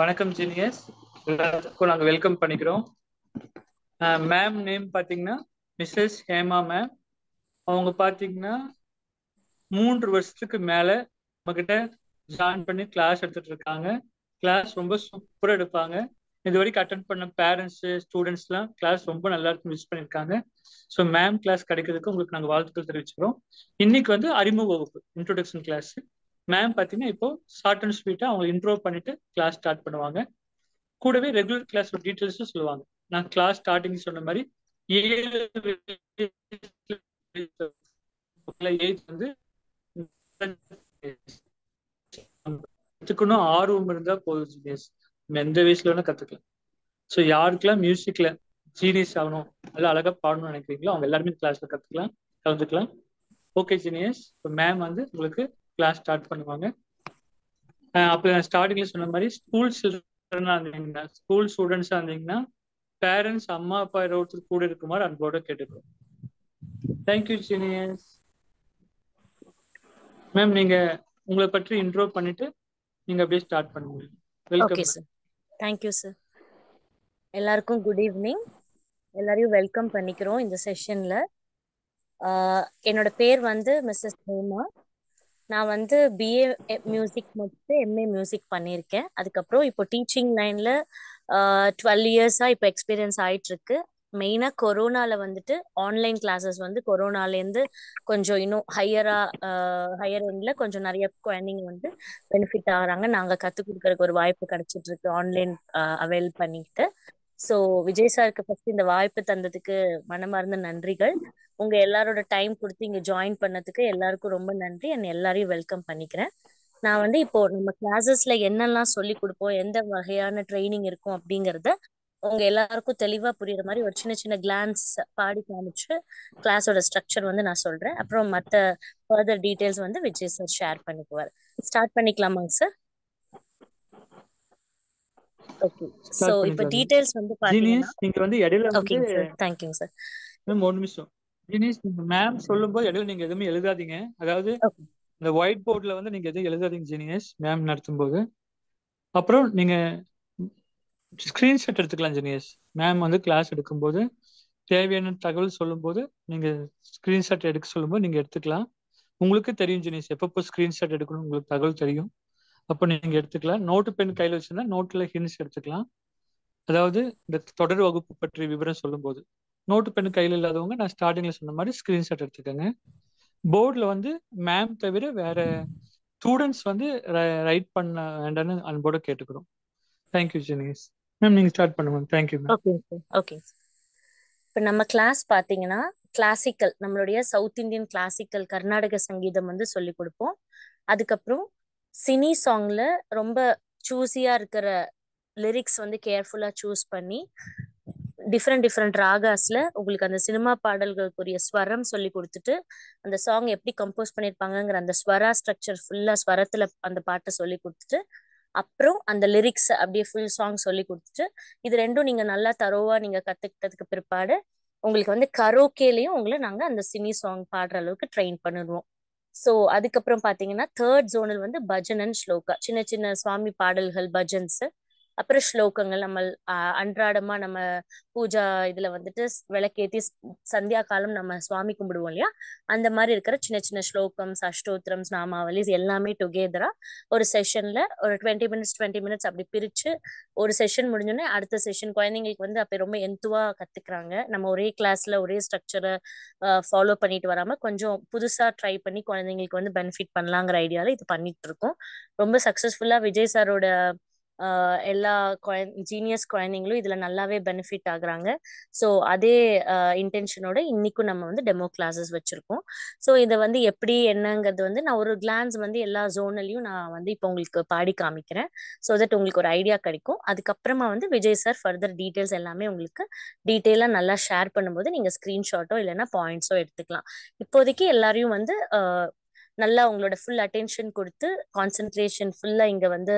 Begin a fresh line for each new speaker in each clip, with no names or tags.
வணக்கம் ஜீனியஸ் எல்லாத்துக்கும் நாங்கள் வெல்கம் பண்ணிக்கிறோம் மேம் நேம் பார்த்தீங்கன்னா மிஸ்ஸஸ் ஹேமா மேம் அவங்க பார்த்தீங்கன்னா மூன்று வருஷத்துக்கு மேலே நம்மக்கிட்ட ஜாயின் பண்ணி கிளாஸ் எடுத்துட்டு இருக்காங்க கிளாஸ் ரொம்ப சூப்பராக எடுப்பாங்க இது வரைக்கும் அட்டன் பண்ண பேரண்ட்ஸு ஸ்டூடெண்ட்ஸ்லாம் கிளாஸ் ரொம்ப நல்லா இருக்கும் மிஸ் பண்ணியிருக்காங்க ஸோ மேம் கிளாஸ் கிடைக்கிறதுக்கு உங்களுக்கு நாங்கள் வாழ்த்துக்கள் தெரிவிச்சுக்கிறோம் இன்னைக்கு வந்து அறிமுக வகுப்பு இன்ட்ரோடக்ஷன் கிளாஸ் மேம் பார்த்தீங்கன்னா இப்போ ஷார்ட் அண்ட் ஸ்வீட்டாக அவங்க இன்ட்ரோ பண்ணிட்டு கிளாஸ் ஸ்டார்ட் பண்ணுவாங்க கூடவே ரெகுலர் கிளாஸ் டீட்டெயில்ஸும் சொல்லுவாங்க நான் கிளாஸ் ஸ்டார்டிங் சொன்ன மாதிரி ஏழு ஏஜ் வந்து கற்றுக்கணும் ஆர்வம் இருந்தா போதும் ஜீனியஸ் எந்த வயசுல வேணா கத்துக்கலாம் ஸோ யாருக்கெல்லாம் மியூசிக்ல ஜீனியஸ் ஆகணும் நல்லா அழகா பாடணும்னு நினைக்கிறீங்களோ அவங்க எல்லாருமே கிளாஸ்ல கத்துக்கலாம் கலந்துக்கலாம் ஓகே ஜீனியஸ் இப்போ மேம் வந்து உங்களுக்கு கிளாஸ் ஸ்டார்ட் பண்ணுவாங்க அப்போ நான் ஸ்டார்டிங்ல சொன்ன மாதிரி ஸ்கூல் சில்ட்ரனா இருந்தீங்கன்னா ஸ்கூல் ஸ்டூடெண்ட்ஸா இருந்தீங்கன்னா பேரண்ட்ஸ் அம்மா அப்பா ஒருத்தர் கூட இருக்குமாறு அன்போட கேட்டுக்கிறோம் தேங்க்யூ ஜீனியஸ் மேம் நீங்க உங்களை பற்றி இன்ட்ரோ பண்ணிட்டு நீங்க அப்படியே ஸ்டார்ட் பண்ணுங்க
okay
welcome
sir thank you sir எல்லாருக்கும் குட் ஈவினிங் எல்லாரையும் வெல்கம் பண்ணிக்கிறோம் இந்த செஷன்ல என்னோட பேர் வந்து மிஸ்ஸஸ் ஹேமா நான் வந்து பிஏ மியூசிக் முடிச்சுட்டு எம்ஏ மியூசிக் பண்ணியிருக்கேன் அதுக்கப்புறம் இப்போ டீச்சிங் லைன்ல டுவெல் இயர்ஸா இப்போ எக்ஸ்பீரியன்ஸ் ஆயிட்டு இருக்கு மெயினா கொரோனால வந்துட்டு ஆன்லைன் கிளாஸஸ் வந்து கொரோனாலேருந்து கொஞ்சம் இன்னும் ஹையரா ஹையர் எண்ட்ல கொஞ்சம் நிறைய குழந்தைங்க வந்து பெனிஃபிட் ஆகுறாங்க நாங்க கத்துக் கொடுக்கறதுக்கு ஒரு வாய்ப்பு கிடைச்சிட்டு இருக்கு ஆன்லைன் அவைல் பண்ணிட்டு ஸோ விஜய் சாருக்கு ஃபர்ஸ்ட் இந்த வாய்ப்பு தந்ததுக்கு மனமார்ந்த நன்றிகள் உங்க எல்லாரோட டைம் கொடுத்து இங்க ஜாயின் பண்ணதுக்கு எல்லாருக்கும் ரொம்ப நன்றி அண்ட் எல்லாரையும் வெல்கம் பண்ணிக்கிறேன் நான் வந்து இப்போ நம்ம கிளாஸஸ்ல என்னெல்லாம் சொல்லி கொடுப்போம் எந்த வகையான ட்ரைனிங் இருக்கும் அப்படிங்கறத உங்க எல்லாருக்கும் தெளிவா புரியுற மாதிரி ஒரு சின்ன சின்ன கிளான்ஸ் பாடி காமிச்சு கிளாஸோட ஸ்ட்ரக்சர் வந்து நான் சொல்றேன் அப்புறம் மத்த ஃபர்தர் டீடைல்ஸ் வந்து விஜய் சார் ஷேர் பண்ணிக்குவார் ஸ்டார்ட் பண்ணிக்கலாமாங்க சார் ஓகே சோ
ஸ்டார்ட்
இப்போ
பண்ணிக்கலாம்
டீடைல்ஸ் வந்து பாத்தீங்கன்னா
ஜீனியஸ் நீங்க வந்து இடையில வந்து
ஓகேங்க சார் தேங்க்யூங்க சார்
மேம் ஒரு நிமிஷம் ஜீனியஸ் நீங்க மேம் சொல்லும்போது இடையில நீங்க எதுவுமே எழுதாதீங்க அதாவது
ஓகே
இந்த ஒயிட் போர்ட்ல வந்து நீங்க எதுவும் எழுதாதீங்க ஜீனியஸ் மேம் நடத்தும் போது அப்புறம் நீங்க ஸ்கிரீன்ஷாட் எடுத்துக்கலாம் ஜீனியஸ் மேம் வந்து கிளாஸ் எடுக்கும்போது தேவையான தகவல் சொல்லும்போது நீங்க ஸ்கிரீன்ஷாட் எடுக்க சொல்லும்போது நீங்க எடுத்துக்கலாம் உங்களுக்கு தெரியும் ஜீனியஸ் எப்பப்போ ஸ்கிரீன்ஷாட் எடுக்கணும் உங்களுக்கு தகவல் தெரியும் அப்போ நீங்க எடுத்துக்கலாம் நோட்டு பென் கையில் வச்சிருந்தா நோட்டில் ஹின்ஸ் எடுத்துக்கலாம் அதாவது இந்த தொடர் வகுப்பு பற்றி விவரம் சொல்லும்போது நோட்டு பென் கையில் இல்லாதவங்க நான் ஸ்டார்டிங்ல சொன்ன மாதிரி ஸ்கிரீன்ஷாட் எடுத்துக்கோங்க போர்டில் வந்து மேம் தவிர வேற ஸ்டூடெண்ட்ஸ் வந்து ரைட் பண்ண வேண்டாம்னு அன்போட கேட்டுக்கிறோம் தேங்க்யூ ஜெனிஸ் மேம் நீங்க ஸ்டார்ட் பண்ணுங்க தேங்க்யூ மேம்
ஓகேங்க சார் ஓகேங்க சார் இப்போ நம்ம கிளாஸ் பார்த்தீங்கன்னா கிளாசிக்கல் நம்மளுடைய சவுத் இந்தியன் கிளாசிக்கல் கர்நாடக சங்கீதம் வந்து சொல்லி கொடுப்போம் அதுக்கப்புறம் சினி சாங்ல ரொம்ப சூஸியா இருக்கிற லிரிக்ஸ் வந்து கேர்ஃபுல்லா சூஸ் பண்ணி டிஃப்ரெண்ட் டிஃப்ரெண்ட் ராகாஸ்ல உங்களுக்கு அந்த சினிமா பாடல்களுக்குரிய ஸ்வரம் சொல்லி கொடுத்துட்டு அந்த சாங் எப்படி கம்போஸ் பண்ணியிருப்பாங்கங்கிற அந்த ஸ்வரா ஸ்ட்ரக்சர் ஃபுல்லா ஸ்வரத்துல அந்த பாட்டை சொல்லி கொடுத்துட்டு அப்புறம் அந்த லிரிக்ஸ் அப்படியே ஃபுல் சாங் சொல்லி கொடுத்துட்டு இது ரெண்டும் நீங்க நல்லா தரோவா நீங்க கத்துக்கிட்டதுக்கு பிற்பாடு உங்களுக்கு வந்து கரோக்கேலையும் உங்களை நாங்க அந்த சினி சாங் பாடுற அளவுக்கு ட்ரெயின் பண்ணிடுவோம் ஸோ அதுக்கப்புறம் பாத்தீங்கன்னா தேர்ட் ஜோனல் வந்து பஜன் அண்ட் ஸ்லோகா சின்ன சின்ன சுவாமி பாடல்கள் பஜன்ஸ் அப்புறம் ஸ்லோகங்கள் நம்ம ஆஹ் அன்றாடமா நம்ம பூஜா இதுல வந்துட்டு விளக்கேத்தி சந்தியா காலம் நம்ம சுவாமி கும்பிடுவோம் இல்லையா அந்த மாதிரி இருக்கிற சின்ன சின்ன ஸ்லோகம்ஸ் அஷ்டோத்திரம்ஸ் நாமாவலிஸ் எல்லாமே டுகெதரா ஒரு செஷன்ல ஒரு டுவெண்ட்டி மினிட்ஸ் டுவெண்ட்டி மினிட்ஸ் அப்படி பிரிச்சு ஒரு செஷன் முடிஞ்சோடனே அடுத்த செஷன் குழந்தைங்களுக்கு வந்து அப்ப ரொம்ப எந்துவா கத்துக்கிறாங்க நம்ம ஒரே கிளாஸ்ல ஒரே ஸ்ட்ரக்சரை ஃபாலோ பண்ணிட்டு வராம கொஞ்சம் புதுசா ட்ரை பண்ணி குழந்தைங்களுக்கு வந்து பெனிஃபிட் பண்ணலாங்கிற ஐடியால இது பண்ணிட்டு இருக்கோம் ரொம்ப சக்சஸ்ஃபுல்லா விஜய் சாரோட எல்லா ஜீனியஸ் குழந்தைங்களும் இதுல நல்லாவே பெனிஃபிட் ஆகுறாங்க ஸோ அதே இன்டென்ஷனோட இன்னைக்கும் நம்ம வந்து டெமோ கிளாஸஸ் வச்சிருக்கோம் ஸோ இதை வந்து எப்படி என்னங்கிறது வந்து நான் ஒரு கிளான்ஸ் வந்து எல்லா ஜோனலையும் நான் வந்து இப்போ உங்களுக்கு பாடி காமிக்கிறேன் ஸோ தட் உங்களுக்கு ஒரு ஐடியா கிடைக்கும் அதுக்கப்புறமா வந்து விஜய் சார் ஃபர்தர் டீட்டெயில்ஸ் எல்லாமே உங்களுக்கு டீட்டெயிலாக நல்லா ஷேர் பண்ணும்போது நீங்கள் ஸ்க்ரீன்ஷாட்டோ இல்லைன்னா பாயிண்ட்ஸோ எடுத்துக்கலாம் இப்போதைக்கு எல்லாரையும் வந்து நல்லா உங்களோட ஃபுல் அட்டென்ஷன் கொடுத்து கான்சென்ட்ரேஷன் ஃபுல்லா இங்க வந்து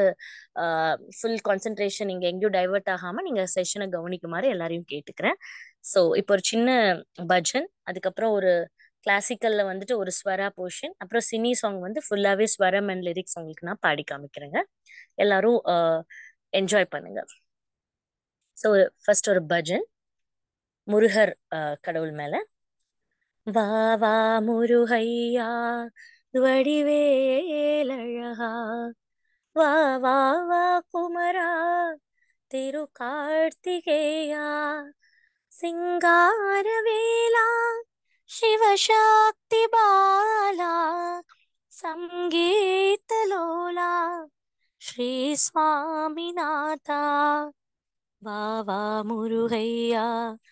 ஃபுல் கான்சென்ட்ரேஷன் இங்க எங்கேயும் டைவர்ட் ஆகாம நீங்க செஷனை கவனிக்குமாறு எல்லாரையும் கேட்டுக்கிறேன் ஸோ இப்போ ஒரு சின்ன பஜன் அதுக்கப்புறம் ஒரு கிளாசிக்கல்ல வந்துட்டு ஒரு ஸ்வரா போர்ஷன் அப்புறம் சினி சாங் வந்து ஃபுல்லாவே ஸ்வரம் அண்ட் லிரிக்ஸ் உங்களுக்கு நான் பாடி காமிக்கிறேங்க எல்லாரும் என்ஜாய் பண்ணுங்க ஸோ ஃபர்ஸ்ட் ஒரு பஜன் முருகர் அஹ், கடவுள் மேல வா வா முருகையா வடிவேலழகா வா வா வா குமரா திரு கார்த்திகேயா சிங்காரவேலா சிவசக்தி பாலா சங்கீதலோலா ஸ்ரீ சுவாமிநாதா வா வா முருகையா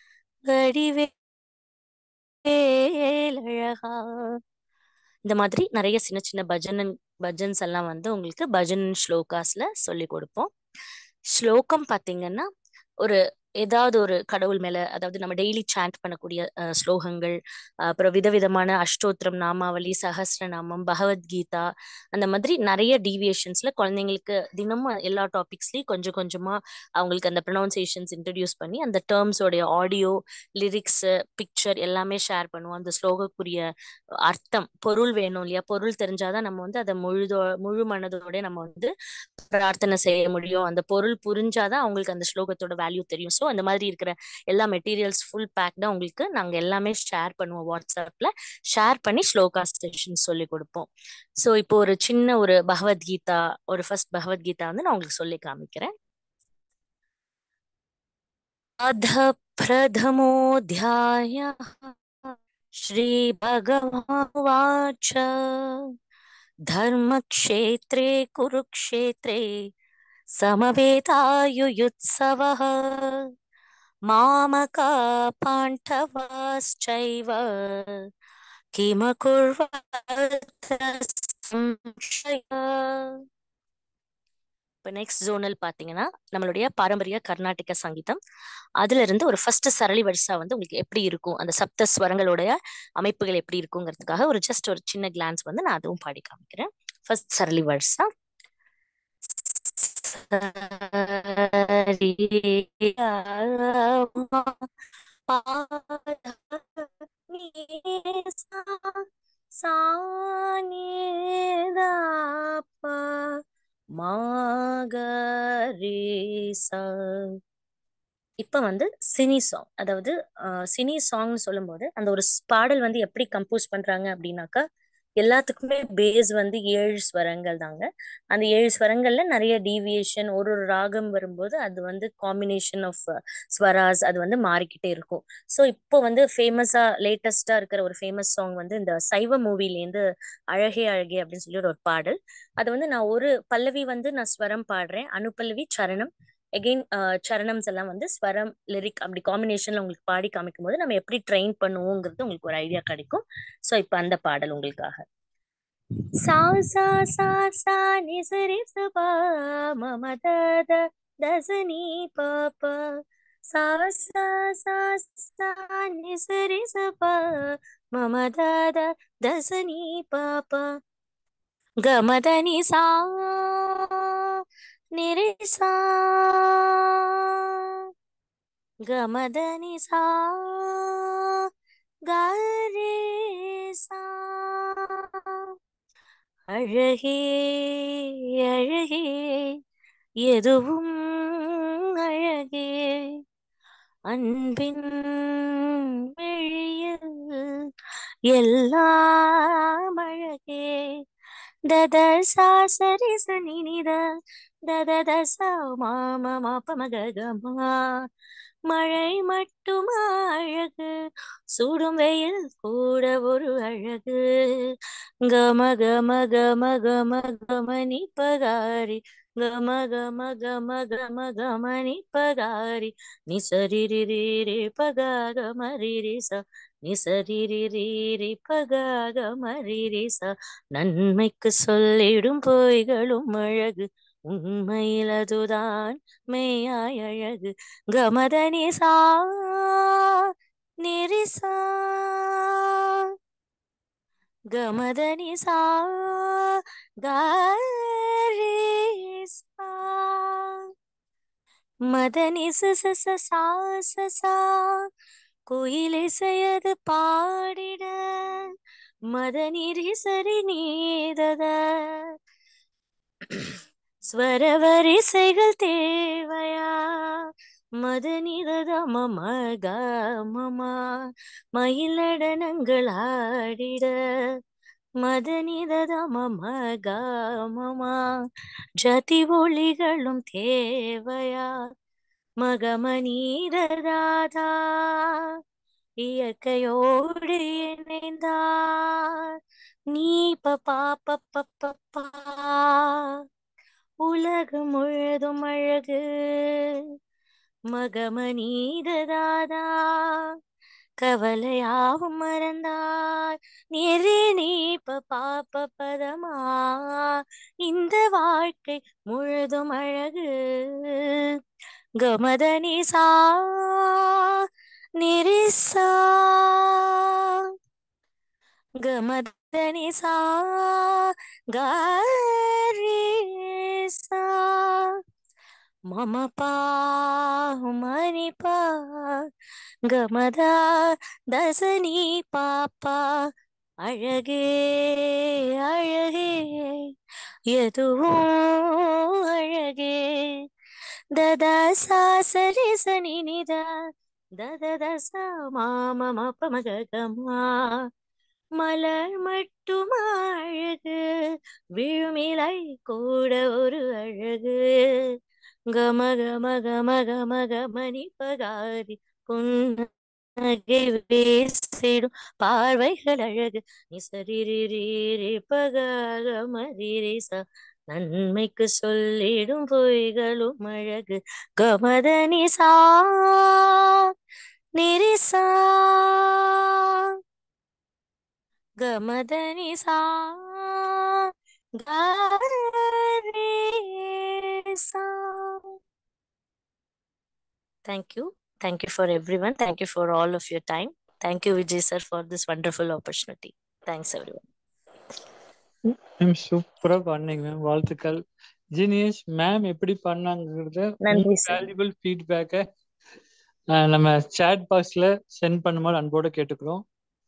வடிவேலழகா இந்த மாதிரி நிறைய சின்ன சின்ன பஜன் பஜன்ஸ் எல்லாம் வந்து உங்களுக்கு பஜன் ஸ்லோகாஸ்ல சொல்லி கொடுப்போம் ஸ்லோகம் பாத்தீங்கன்னா ஒரு ஏதாவது ஒரு கடவுள் மேல அதாவது நம்ம டெய்லி சாண்ட் பண்ணக்கூடிய அஹ், ஸ்லோகங்கள் அஹ், அப்புறம் விதவிதமான அஷ்டோத்திரம் நாமாவளி சஹஸ்ரநாமம் பகவத்கீதா அந்த மாதிரி நிறைய டீவியேஷன்ஸ்ல குழந்தைங்களுக்கு தினமும் எல்லா டாபிக்ஸ்லயும் கொஞ்சம் கொஞ்சமா அவங்களுக்கு அந்த ப்ரொனவுன்சியேஷன்ஸ் இன்ட்ரடியூஸ் பண்ணி அந்த டேர்ம்ஸோடைய ஆடியோ லிரிக்ஸ் பிக்சர் எல்லாமே ஷேர் பண்ணுவோம் அந்த ஸ்லோகக்குரிய அர்த்தம் பொருள் வேணும் இல்லையா பொருள் தெரிஞ்சாதான் நம்ம வந்து அதை முழுதோ முழு மனதோட நம்ம வந்து பிரார்த்தனை செய்ய முடியும் அந்த பொருள் புரிஞ்சாதான் அவங்களுக்கு அந்த ஸ்லோகத்தோட வேல்யூ தெரியும் ஸோ அந்த மாதிரி இருக்கிற எல்லா மெட்டீரியல்ஸ் ஃபுல் பேக்டா உங்களுக்கு நாங்க எல்லாமே ஷேர் பண்ணுவோம் வாட்ஸ்அப்ல ஷேர் பண்ணி ஸ்லோகா செஷன் சொல்லி கொடுப்போம் ஸோ இப்போ ஒரு சின்ன ஒரு பகவத்கீதா ஒரு ஃபர்ஸ்ட் பகவத்கீதா வந்து நான் உங்களுக்கு சொல்லி காமிக்கிறேன் अध प्रथमोऽध्यायः श्रीभगवानुवाच धर्मक्षेत्रे कुरुक्षेत्रे समवेतायुयुत्सवः मामका पाण्डवाश्चैव किमकुर्वत संशय இப்போ நெக்ஸ்ட் ஜோனல் பார்த்தீங்கன்னா நம்மளுடைய பாரம்பரிய கர்நாடக சங்கீதம் அதுல இருந்து ஒரு ஃபர்ஸ்ட் சரளி வரிசா வந்து உங்களுக்கு எப்படி இருக்கும் அந்த சப்த ஸ்வரங்களுடைய அமைப்புகள் எப்படி இருக்குங்கிறதுக்காக ஒரு ஜஸ்ட் ஒரு சின்ன கிளான்ஸ் வந்து நான் அதுவும் பாடி காமிக்கிறேன் ஃபர்ஸ்ட் சரளி வரிசா மாகரீசா இப்ப வந்து சினி சாங் அதாவது அஹ், சினி சாங்னு சொல்லும்போது அந்த ஒரு ஸ்- பாடல் வந்து எப்படி கம்போஸ் பண்றாங்க அப்படின்னாக்கா எல்லாத்துக்குமே பேஸ் வந்து ஏழு ஸ்வரங்கள் தாங்க அந்த ஏழு ஸ்வரங்கள்ல நிறைய டீவியேஷன் ஒரு ஒரு ராகம் வரும்போது அது வந்து காம்பினேஷன் ஆஃப் ஸ்வராஸ் அது வந்து மாறிக்கிட்டே இருக்கும் ஸோ இப்போ வந்து ஃபேமஸா லேட்டஸ்டா இருக்கிற ஒரு ஃபேமஸ் சாங் வந்து இந்த சைவ மூவிலேருந்து அழகே அழகே அப்படின்னு சொல்லி ஒரு பாடல் அது வந்து நான் ஒரு பல்லவி வந்து நான் ஸ்வரம் பாடுறேன் அனுபல்லவி சரணம் எகெயின் சரணம்ஸ் எல்லாம் வந்து ஸ்வரம் லிரிக் அப்படி காம்பினேஷன்ல உங்களுக்கு பாடி காமிக்கும் போது நம்ம எப்படி ட்ரெயின் பண்ணுவோங்கிறது உங்களுக்கு ஒரு ஐடியா கிடைக்கும் ஸோ இப்போ அந்த பாடல் உங்களுக்காக சா சா சா சா நி சரி ச பா மம த த த ச நீ ப ப சா சா சா சா நி சரி ச பா மம த த த ச நீ ப ப க ம த நி சா நி ரி சா க ம த நி சா க ரே சா அழகே அழகே எதுவும் அழகே அன்பின் விழியில் எல்லாம் அழகே தத சா சரி சனி நித தத த சா மாம மாப்ப மககமா மழை மட்டுமா அழகு சூடும் வெயில் கூட ஒரு அழகு கம கம கம கம கமனி பகாரி கம கம கம கம கமனி பகாரி நி சரி ரி ரி ரி பகா கம ரி ரி ச நி சரி ரி ரி ரி பகா கம ரி ரி ச நன்மைக்கு சொல்லிடும் பொய்களும் அழகு உண்மையில் அதுதான் மெய்யாய் அழகு கமதனி சா நிரிசா கமதனி சா கரிசா மதனி ச ச ச சா ச சா குயிலிசையது பாடிட மதனி ரி சரி நீதத ஸ்வர வரிசைகள் தேவையா மதனிதத மம க மமா மயிலடனங்கள் ஆடிட மதனிதத மம க மமா ஜதி ஒளிகளும் தேவையா மகமநீததாதா இயற்கையோடு இணைந்தார் நீ பப்பா பப்பா உலகம் முழுதும் அழகு மகமநீததாதா கவலையாவும் மறந்தார் நெறி நீ பாப்ப பதமா இந்த வாழ்க்கை முழுதும் அழகு கமத நிசா நிரிசா கமத நிசா காரிசா மம பா மணி பா கமதா தசனி பாப்பா அழகே அழகே எதுவும் அழகே ததா சா சரி சனி நிதா தத தசா மாம மப்பமகமா மலர் மட்டும் அழகு விழுமிலை கூட ஒரு அழகு கம கம கம கம கமணி பகாரி புன்னகை பேசிடும் பார்வைகள் அழகு நிசரிரீரே பகமரிசா நன்மைக்கு சொல்லிடும் பொய்களும் அழகு கமத நிசா நிரிசா கமத நிசா காரேசா Thank you. Thank you for everyone. Thank you for all of your time. Thank you, Vijay sir, for this wonderful opportunity. Thanks, everyone.
Ma'am சூப்பரா பண்ணீங்க மேம் வாழ்த்துக்கள் ஜீனியஸ் மேம் எப்படி பண்ணாங்கிறத
நன்றி சார்
வேல்யூபிள் ஃபீட்பேக்கை நம்ம சேட் பாக்ஸ்ல சென்ட் பண்ணுமாறு அன்போட கேட்டுக்கிறோம்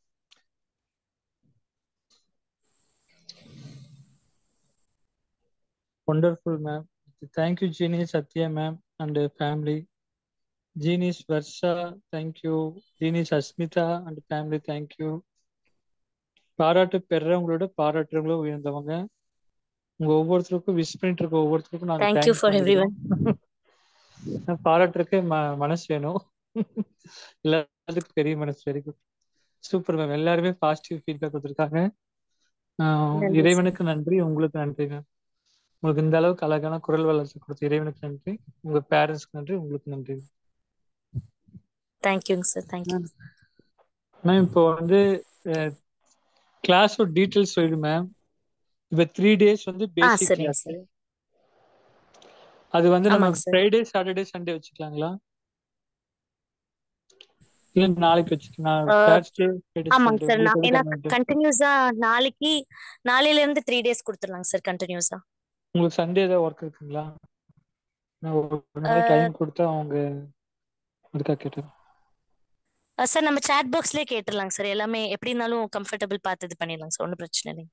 wonderful ma'am thank you genius satya ma'am and uh, family genius varsha thank you genius asmita and family thank you பாராட்டு பெறவங்களோட பாராட்டுறவங்களும் உயர்ந்தவங்க உங்க ஒவ்வொருத்தருக்கும் விஷ் பண்ணிட்டு இருக்க ஒவ்வொருத்தருக்கும் நாங்க
Thank you
thanks
for everyone.
சொல்லிக்கிறோம் பாராட்டுறதுக்கு ம மனசு வேணும் எல்லாத்துக்கும் பெரிய மனசு வெரி குட் சூப்பர் மேம் எல்லாருமே பாசிட்டிவ் ஃபீட்பேக் கொடுத்துருக்காங்க ஆஹ்
நன்றி சார்
இறைவனுக்கு நன்றி உங்களுக்கு நன்றி மேம் உங்களுக்கு இந்த அளவுக்கு அழகான குரல் வளர்ச்சி கொடுத்த இறைவனுக்கு நன்றி உங்க பேரண்ட்ஸ்க்கு நன்றி உங்களுக்கு நன்றி
தேங்க்யூங்க சார் தேங்க்யூ
மேம் இப்போ வந்து கிளாஸோட டீட்டெயில்ஸ் சொல்லிடு மேம் இப்போ த்ரீ டேஸ் வந்து
ஆ
பேசிக்
சரிங்க
கிளாஸ்
சார்
அது வந்து நம்ம
ஆமாங்க சார்
ஃப்ரைடே சாட்டர்டே சண்டே வச்சுக்கலாங்களா இல்ல நாளைக்கு வச்சுக்கலாம் தேர்ஸ்டே ஃப்ரைடே
ஆமாங்க
சண்டே
சார்
உங்களுக்கு
நான்
எது
ஏன்னா
கன்வென்ட்
கண்டினியூஸா நாளைக்கு நாளையில இருந்து த்ரீ டேஸ் கொடுத்துடலாங்க சார் கண்டினியூஸா
உங்களுக்கு சண்டே ஏதாவது ஒர்க் இருக்குங்களா நான் ஒரு நாள் டைம் கொடுத்தா அவங்க அதுக்காக கேட்டேன்
சார் நம்ம சாட் பாக்ஸ்லயே கேட்டுடலாங்க சார் எல்லாமே எப்படி இருந்தாலும் கம்ஃபர்டபுள் பார்த்து இது பண்ணிடலாங்க சார் ஒன்றும் பிரச்சனை இல்லைங்க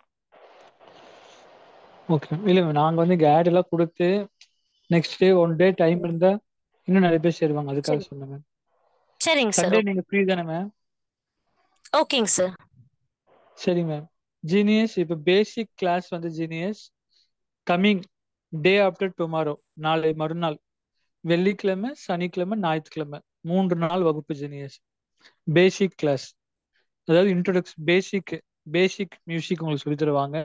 ஓகே இல்ல நாங்க வந்து இங்க ஆட் எல்லாம் கொடுத்து next day one day time இருந்தா இன்னும் நிறைய பேர் சேருவாங்க அதுக்காக
சரி
சொன்னேன் மேம்
சரிங்க சார்
சண்டே நீங்க ஃப்ரீ தானே மேம்
ஓகேங்க சார்
சரி மேம் ஜீனியஸ் இப்போ பேசிக் கிளாஸ் வந்து genius coming day after tomorrow நாளை மறுநாள் வெள்ளிக்கிழமை சனிக்கிழமை ஞாயிற்றுக்கிழமை மூன்று நாள் வகுப்பு ஜீனியஸ் பேசிக் கிளாஸ் அதாவது இன்ட்ரோடக்ஸ் பேசிக் பேசிக் மியூசிக் உங்களுக்கு சொல்லி தருவாங்க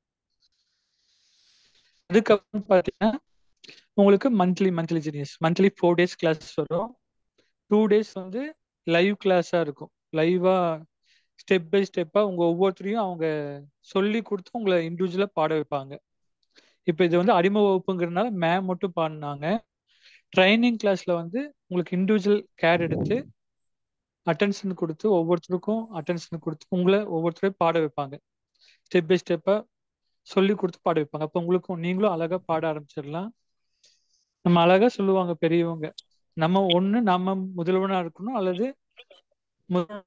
அதுக்கப்புறம் பார்த்தீங்கன்னா உங்களுக்கு monthly monthly genius monthly four days class வரும் டூ டேஸ் வந்து லைவ் கிளாஸாக இருக்கும் லைவாக ஸ்டெப் பை ஸ்டெப்பாக உங்கள் ஒவ்வொருத்தரையும் அவங்க சொல்லி கொடுத்து உங்களை இண்டிவிஜுவலாக பாட வைப்பாங்க இப்போ இது வந்து அடிமை வகுப்புங்கிறதுனால மேம் மட்டும் பாடினாங்க ட்ரைனிங் கிளாஸில் வந்து உங்களுக்கு இண்டிவிஜுவல் கேர் எடுத்து அட்டென்ஷன் கொடுத்து ஒவ்வொருத்தருக்கும் அட்டென்ஷன் கொடுத்து உங்களை ஒவ்வொருத்தரையும் பாட வைப்பாங்க ஸ்டெப் பை ஸ்டெப்பாக சொல்லி கொடுத்து பாட வைப்பாங்க அப்போ உங்களுக்கும் நீங்களும் அழகாக பாட ஆரம்பிச்சிடலாம் நம்ம அழகாக சொல்லுவாங்க பெரியவங்க நம்ம ஒன்று நம்ம முதல்வனாக இருக்கணும் அல்லது மு-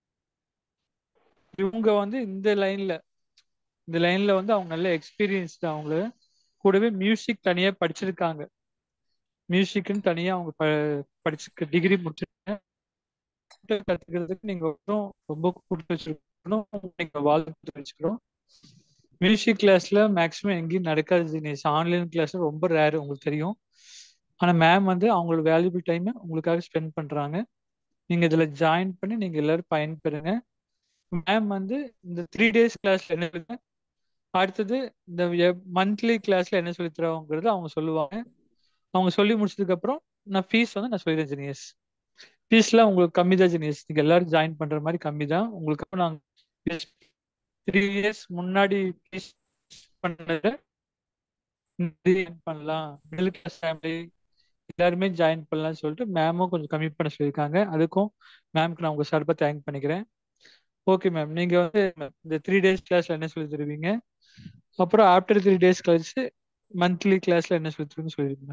இவங்க வந்து இந்த லைன்ல இந்த லைன்ல வந்து அவங்க நல்ல எக்ஸ்பீரியன்ஸ்டு அவங்கள கூடவே மியூசிக் தனியா படிச்சிருக்காங்க மியூசிக்னு தனியா அவங்க ப படிச்சு டிகிரி முடிச்சிருக்காங்க கத்துக்கிறதுக்கு நீங்க ஒன்றும் ரொம்ப கொடுத்து வச்சிருக்கணும் நீங்க வாழ்த்து வச்சுக்கணும் மியூசிக் கிளாஸ்ல மேக்ஸிமம் எங்கேயும் நடக்காது ஜீனியஸ் ஆன்லைன் கிளாஸ் ரொம்ப ரேர் உங்களுக்கு தெரியும் ஆனா மேம் வந்து அவங்களோட வேல்யூபிள் டைமை உங்களுக்காக ஸ்பெண்ட் பண்றாங்க நீங்க இதுல ஜாயின் பண்ணி நீங்க எல்லாரும் பயன்பெறுங்க மேம் வந்து இந்த த்ரீ டேஸ் கிளாஸ்ல என்ன சொல்லுங்க அடுத்தது இந்த மந்த்லி கிளாஸ்ல என்ன சொல்லி தருவாங்கிறது அவங்க சொல்லுவாங்க அவங்க சொல்லி முடிச்சதுக்கு அப்புறம் நான் ஃபீஸ் வந்து நான் சொல்லிடுறேன் ஜெனியஸ் ஃபீஸ்லாம் உங்களுக்கு கம்மி தான் ஜெனியஸ் நீங்க எல்லாரும் ஜாயின் பண்ற மாதிரி கம்மி தான் உங்களுக்கு அப்புறம் நாங்கள் த்ரீ இயர்ஸ் முன்னாடி ஃபீஸ் பண்ணதை பண்ணலாம் மிடில் கிளாஸ் ஃபேமிலி எல்லாருமே ஜாயின் பண்ணலாம்னு சொல்லிட்டு மேமும் கொஞ்சம் கம்மி பண்ண சொல்லியிருக்காங்க அதுக்கும் மேம்க்கு நான் உங்க சார்பாக தேங்க் பண்ணிக்கிறேன் ஓகே மேம் நீங்க வந்து இந்த த்ரீ டேஸ் கிளாஸ்ல என்ன சொல்லி தருவீங்க அப்புறம் ஆஃப்டர் த்ரீ டேஸ் கழிச்சு மந்த்லி கிளாஸ்ல என்ன சொல்லி தருவீங்கன்னு சொல்லிருங்க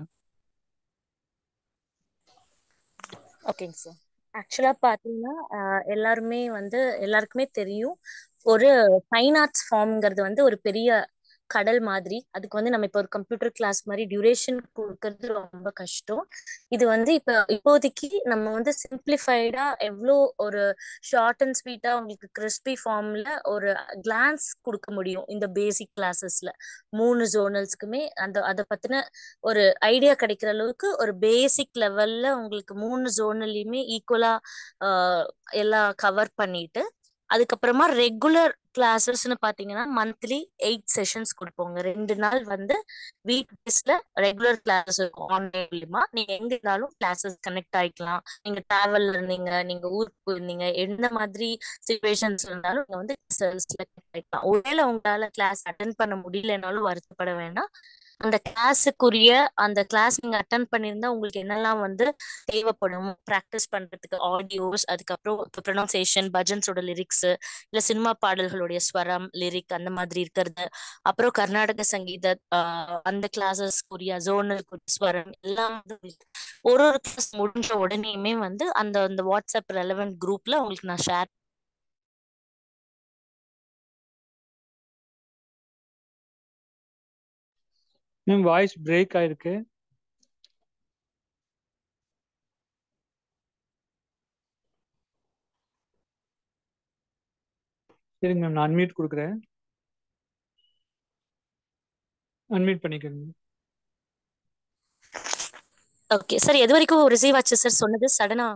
ஓகேங்க சார் ஆக்சுவலா பாத்தீங்கன்னா எல்லாருமே வந்து எல்லாருக்குமே தெரியும் ஒரு ஃபைன் ஆர்ட்ஸ் ஃபார்ம்ங்கிறது வந்து ஒரு பெரிய கடல் மாதிரி அதுக்கு வந்து நம்ம இப்போ ஒரு கம்ப்யூட்டர் கிளாஸ் மாதிரி டியூரேஷன் கொடுக்கறது ரொம்ப கஷ்டம் இது வந்து இப்போ இப்போதைக்கு நம்ம வந்து சிம்பிளிஃபைடா எவ்வளோ ஒரு ஷார்ட் அண்ட் ஸ்வீட்டா உங்களுக்கு கிறிஸ்பி ஃபார்ம்ல ஒரு கிளான்ஸ் கொடுக்க முடியும் இந்த பேசிக் கிளாஸஸ்ல மூணு ஜோனல்ஸ்க்குமே அந்த அதை பத்தின ஒரு ஐடியா கிடைக்கிற அளவுக்கு ஒரு பேசிக் லெவல்ல உங்களுக்கு மூணு ஜோனல்லையுமே ஈக்குவலா எல்லாம் கவர் பண்ணிட்டு அதுக்கப்புறமா ரெகுலர் கிளாஸஸ்னு பாத்தீங்கன்னா மந்த்லி எயிட் செஷன்ஸ் கொடுப்போங்க ரெண்டு நாள் வந்து வீக் டேஸ்ல ரெகுலர் கிளாஸஸ் இருக்கும் ஆன்லைன் மூலியமா நீங்க எங்க இருந்தாலும் கிளாஸஸ் கனெக்ட் ஆயிக்கலாம் நீங்க டிராவல்ல இருந்தீங்க நீங்க ஊருக்கு போயிருந்தீங்க எந்த மாதிரி சுச்சுவேஷன்ஸ் இருந்தாலும் நீங்க வந்து கனெக்ட் ஆயிக்கலாம் ஒருவேளை உங்களால கிளாஸ் அட்டன் பண்ண முடியலனாலும் வருத்தப்பட வேண்டாம் அந்த கிளாஸுக்குரிய அந்த கிளாஸ் நீங்க அட்டன் பண்ணியிருந்தா உங்களுக்கு என்னெல்லாம் வந்து தேவைப்படும் ப்ராக்டிஸ் பண்றதுக்கு ஆடியோஸ் அதுக்கப்புறம் ப்ரொனவுன்சியேஷன் பஜன்ஸோட லிரிக்ஸ் இல்ல சினிமா பாடல்களுடைய ஸ்வரம் லிரிக் அந்த மாதிரி இருக்கிறது அப்புறம் கர்நாடக சங்கீத அந்த கிளாஸஸ்க்குரிய ஜோனலுக்குரிய ஸ்வரம் எல்லாம் ஒரு ஒரு கிளாஸ் முடிஞ்ச உடனேயுமே வந்து அந்த அந்த வாட்ஸ்அப் ரெலவெண்ட் குரூப்ல உங்களுக்கு நான் ஷேர்
மேம் வாய்ஸ் பிரேக் ஆயிருக்கு சரிங்க மேம் நான் அன்மியூட் கொடுக்குறேன் அன்மியூட் பண்ணிக்கோங்க
ஓகே சார் எது வரைக்கும் ரிசீவ் ஆச்சு சார் சொன்னது சடனா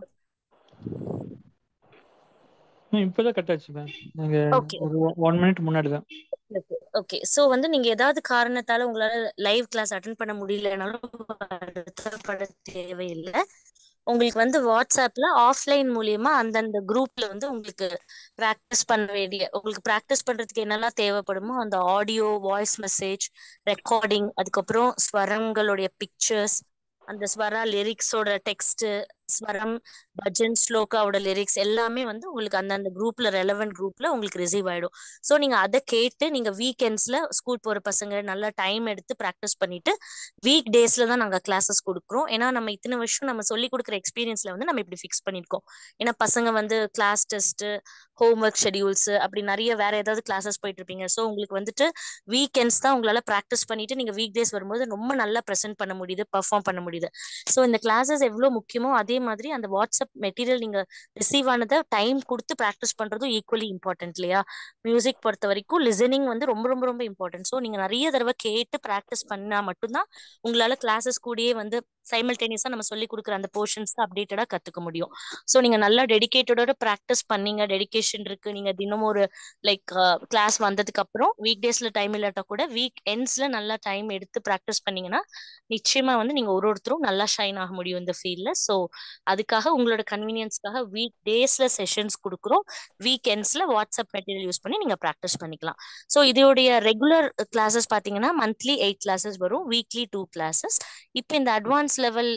இப்பதான் கட் ஆச்சு மேம் நீங்க
ஓகே
ஒரு ஒன் மினிட் முன்னாடி தான்
ஓகே சோ வந்து நீங்க ஏதாவது காரணத்தால உங்களால லைவ் கிளாஸ் அட்டன் பண்ண முடியலனாலும் வருத்தப்பட தேவையில்லை உங்களுக்கு வந்து வாட்ஸ்அப்ல ஆஃப்லைன் மூலியமா அந்தந்த குரூப்ல வந்து உங்களுக்கு ப்ராக்டிஸ் பண்ண வேண்டிய உங்களுக்கு ப்ராக்டிஸ் பண்றதுக்கு என்னெல்லாம் தேவைப்படுமோ அந்த ஆடியோ வாய்ஸ் மெசேஜ் ரெக்கார்டிங் அதுக்கப்புறம் ஸ்வரங்களுடைய பிக்சர்ஸ் அந்த ஸ்வரா லிரிக்ஸோட டெக்ஸ்ட் ஸ்வரம் பஜன் ஸ்லோகாவோட லிரிக்ஸ் எல்லாமே வந்து உங்களுக்கு அந்தந்த குரூப்ல ரெலவெண்ட் குரூப்ல உங்களுக்கு ரிசீவ் ஆயிடும் ஸோ நீங்க அதை கேட்டு நீங்க வீக்கெண்ட்ஸ்ல ஸ்கூல் போற பசங்க நல்லா டைம் எடுத்து ப்ராக்டிஸ் பண்ணிட்டு வீக் டேஸ்ல தான் நாங்க கிளாஸஸ் கொடுக்குறோம் ஏன்னா நம்ம இத்தனை வருஷம் நம்ம சொல்லி கொடுக்குற எக்ஸ்பீரியன்ஸ்ல வந்து நம்ம இப்படி ஃபிக்ஸ் பண்ணிருக்கோம் ஏன்னா பசங்க வந்து class test homework schedules அப்படி நிறைய வேற ஏதாவது கிளாஸஸ் போயிட்டு இருப்பீங்க ஸோ உங்களுக்கு வந்துட்டு வீக்கெண்ட்ஸ் தான் உங்களால ப்ராக்டிஸ் பண்ணிட்டு நீங்க வீக் டேஸ் வரும்போது ரொம்ப நல்லா ப்ரெசென்ட் பண்ண முடியுது பர்ஃபார்ம் பண்ண முடியுது ஸோ இந்த கிளாஸஸ் எவ்வளவு முக்கியமோ அதே மாதிரி அந்த வாட்ஸ்அப் மெட்டீரியல் நீங்க ரிசீவ் ஆனதை டைம் கொடுத்து ப்ராக்டிஸ் பண்றதும் ஈக்குவலி இம்பார்ட்டன்ட் இல்லையா மியூசிக் பொறுத்த வரைக்கும் லிசனிங் வந்து ரொம்ப ரொம்ப ரொம்ப இம்பார்ட்டன்ட் ஸோ நீங்க நிறைய தடவை கேட்டு ப்ராக்டிஸ் பண்ணா மட்டும்தான் உங்களால கிளாஸஸ் கூடயே வந்து சைமல்டேனியஸா நம்ம சொல்லி கொடுக்குற அந்த போர்ஷன்ஸ் அப்டேட்டடா கத்துக்க முடியும் ஸோ நீங்க நல்லா டெடிக்கேட்டடோட ப்ராக்டிஸ் பண்ணீங்க டெடிகேஷன் இருக்கு நீங்க தினமும் ஒரு லைக் கிளாஸ் வந்ததுக்கு அப்புறம் வீக் டேஸ்ல டைம் இல்லாட்டா கூட வீக் எண்ட்ஸ்ல நல்லா டைம் எடுத்து ப்ராக்டிஸ் பண்ணீங்கன்னா நிச்சயமா வந்து நீங்க ஒரு ஒருத்தரும் நல்லா ஷைன் ஆக முடியும் இந்த ஃபீல்ட்ல ஸோ அதுக்காக உங்களோட கன்வீனியன்ஸ்க்காக வீக் டேஸ்ல செஷன்ஸ் கொடுக்குறோம் வீக் எண்ட்ஸ்ல வாட்ஸ்அப் மெட்டீரியல் யூஸ் பண்ணி நீங்க ப்ராக்டிஸ் பண்ணிக்கலாம் ஸோ இதோடைய ரெகுலர் கிளாஸஸ் பாத்தீங்கன்னா மந்த்லி எயிட் கிளாஸஸ் வரும் வீக்லி டூ கிளாஸஸ் இப்போ இந்த அட்வான்ஸ் லெவல்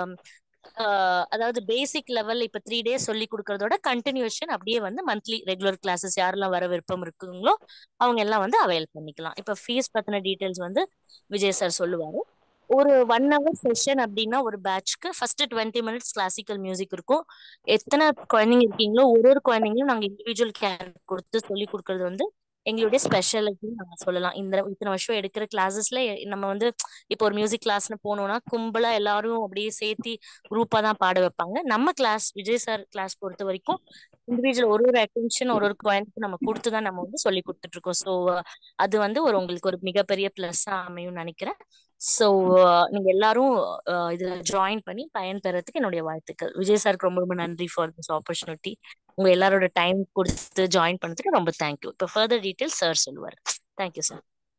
அதாவது பேசிக் லெவல் இப்ப த்ரீ டேஸ் சொல்லி கொடுக்கறதோட கண்டினியூஷன் அப்படியே வந்து மந்த்லி ரெகுலர் கிளாஸஸ் யாரெல்லாம் வர விருப்பம் இருக்குங்களோ அவங்க எல்லாம் வந்து அவைல் பண்ணிக்கலாம் இப்ப ஃபீஸ் பத்தின டீடைல்ஸ் வந்து விஜய் சார் சொல்லுவாரு ஒரு ஒன் ஹவர் செஷன் அப்படின்னா ஒரு பேட்ச்க்கு first twenty minutes classical music இருக்கும் எத்தனை குழந்தைங்க இருக்கீங்களோ ஒரு ஒரு குழந்தைங்களும் நாங்க இண்டிவிஜுவல் கேர் கொடுத்து சொல்லி கொடுக்கறது வந்து எங்களுடைய ஸ்பெஷாலிட்டி நம்ம சொல்லலாம் இந்த இத்தனை வருஷம் எடுக்கிற கிளாஸஸ்ல நம்ம வந்து இப்போ ஒரு மியூசிக் கிளாஸ்னு போனோம்னா கும்பலா எல்லாரும் அப்படியே சேர்த்து குரூப்பா தான் பாட வைப்பாங்க நம்ம கிளாஸ் விஜய் சார் கிளாஸ் பொறுத்த வரைக்கும் இண்டிவிஜுவல் ஒரு ஒரு அட்டென்ஷன் ஒரு ஒரு குவாலிட்டி நம்ம கொடுத்து தான் நம்ம வந்து சொல்லி கொடுத்துட்டு இருக்கோம் ஸோ அது வந்து ஒரு உங்களுக்கு ஒரு மிகப்பெரிய பிளஸ்ஸா அமையும் நினைக்கிறேன் ஸோ நீங்க எல்லாரும் அஹ், இதுல ஜாயின் பண்ணி பயன் பெறதுக்கு என்னுடைய வாழ்த்துக்கள் விஜய் சாருக்கு ரொம்ப ரொம்ப நன்றி ஃபார் திஸ் ஆப்பர்ச்சுனிட்டி உங்க எல்லாரோட டைம் கொடுத்து ஜாயின் பண்ணதுக்கு ரொம்ப தேங்க்யூ இப்போ ஃபர்தர் டீட்டெயில் சார் சொல்லுவார் தேங்க்யூ சார்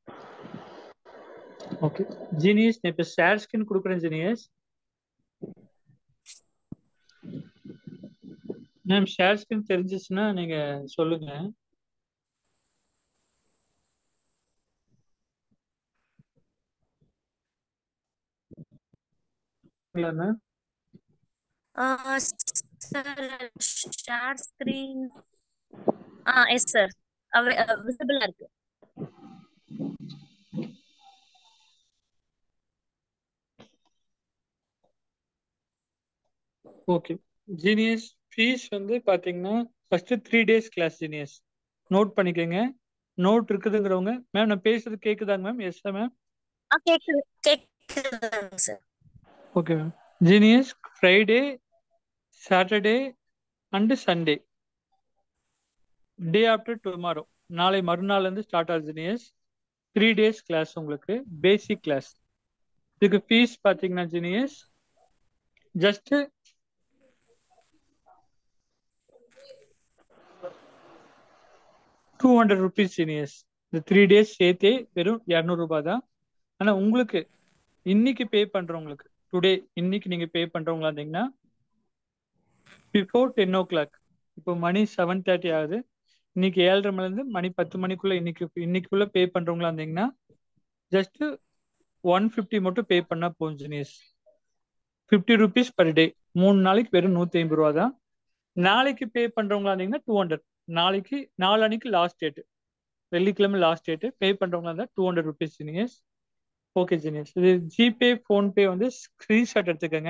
ஓகே ஜீனியஸ் நான் இப்போ ஷேர் ஸ்கின் கொடுக்குறேன் ஜீனியஸ் மேம் ஷேர் ஸ்கின் தெரிஞ்சிச்சுன்னா நீங்க சொல்லுங்க இல்ல மேம்
சார் ஷேர் ஸ்கிரீன் ஆ எஸ் சார் விசிபிளா இருக்கு
ஓகே ஜீனியஸ் ஃபீஸ் வந்து பாத்தீங்கன்னா first three days class genius note பண்ணிக்கோங்க நோட் இருக்குதுங்கிறவங்க மேம் நான் பேசுறது கேக்குதாங்க மேம் எஸ் மேம்
ஆ கேக்குது கேக்குதுங்க sir
okay ma'am genius Friday Saturday and Sunday day after tomorrow நாளை மறுநாள் இருந்து ஸ்டார்ட் ஆகுது ஜீனியஸ் த்ரீ டேஸ் கிளாஸ் உங்களுக்கு பேசிக் கிளாஸ் இதுக்கு ஃபீஸ் பார்த்தீங்கன்னா genius just two hundred rupees genius இந்த த்ரீ டேஸ் சேர்த்தே வெறும் இரநூறுபா தான் ஆனால் உங்களுக்கு இன்னைக்கு பே பண்ணுறவங்களுக்கு டுடே இன்னைக்கு நீங்கள் பே பண்ணுறவங்களா இருந்தீங்கன்னா பிஃபோர் டென் ஓ கிளாக் இப்போ மணி செவன் தேர்ட்டி ஆகுது இன்னைக்கு ஏழரை மணிலேருந்து மணி பத்து மணிக்குள்ள இன்னைக்கு இன்னைக்குள்ள பே பண்றவங்களா இருந்தீங்கன்னா ஜஸ்ட் ஒன் ஃபிஃப்டி மட்டும் பே பண்ணா போதும் genius fifty rupees per day மூணு நாளைக்கு வெறும் நூத்தி ஐம்பது ரூபா தான் நாளைக்கு பே பண்றவங்களா இருந்தீங்கன்னா டூ ஹண்ட்ரட் நாளைக்கு நாளானிக்கு லாஸ்ட் டேட் வெள்ளிக்கிழமை லாஸ்ட் டேட் பே பண்றவங்களா இருந்தா two hundred rupees genius okay genius இது ஜிபே ஃபோன்பே வந்து ஸ்க்ரீன்ஷாட் எடுத்துக்கோங்க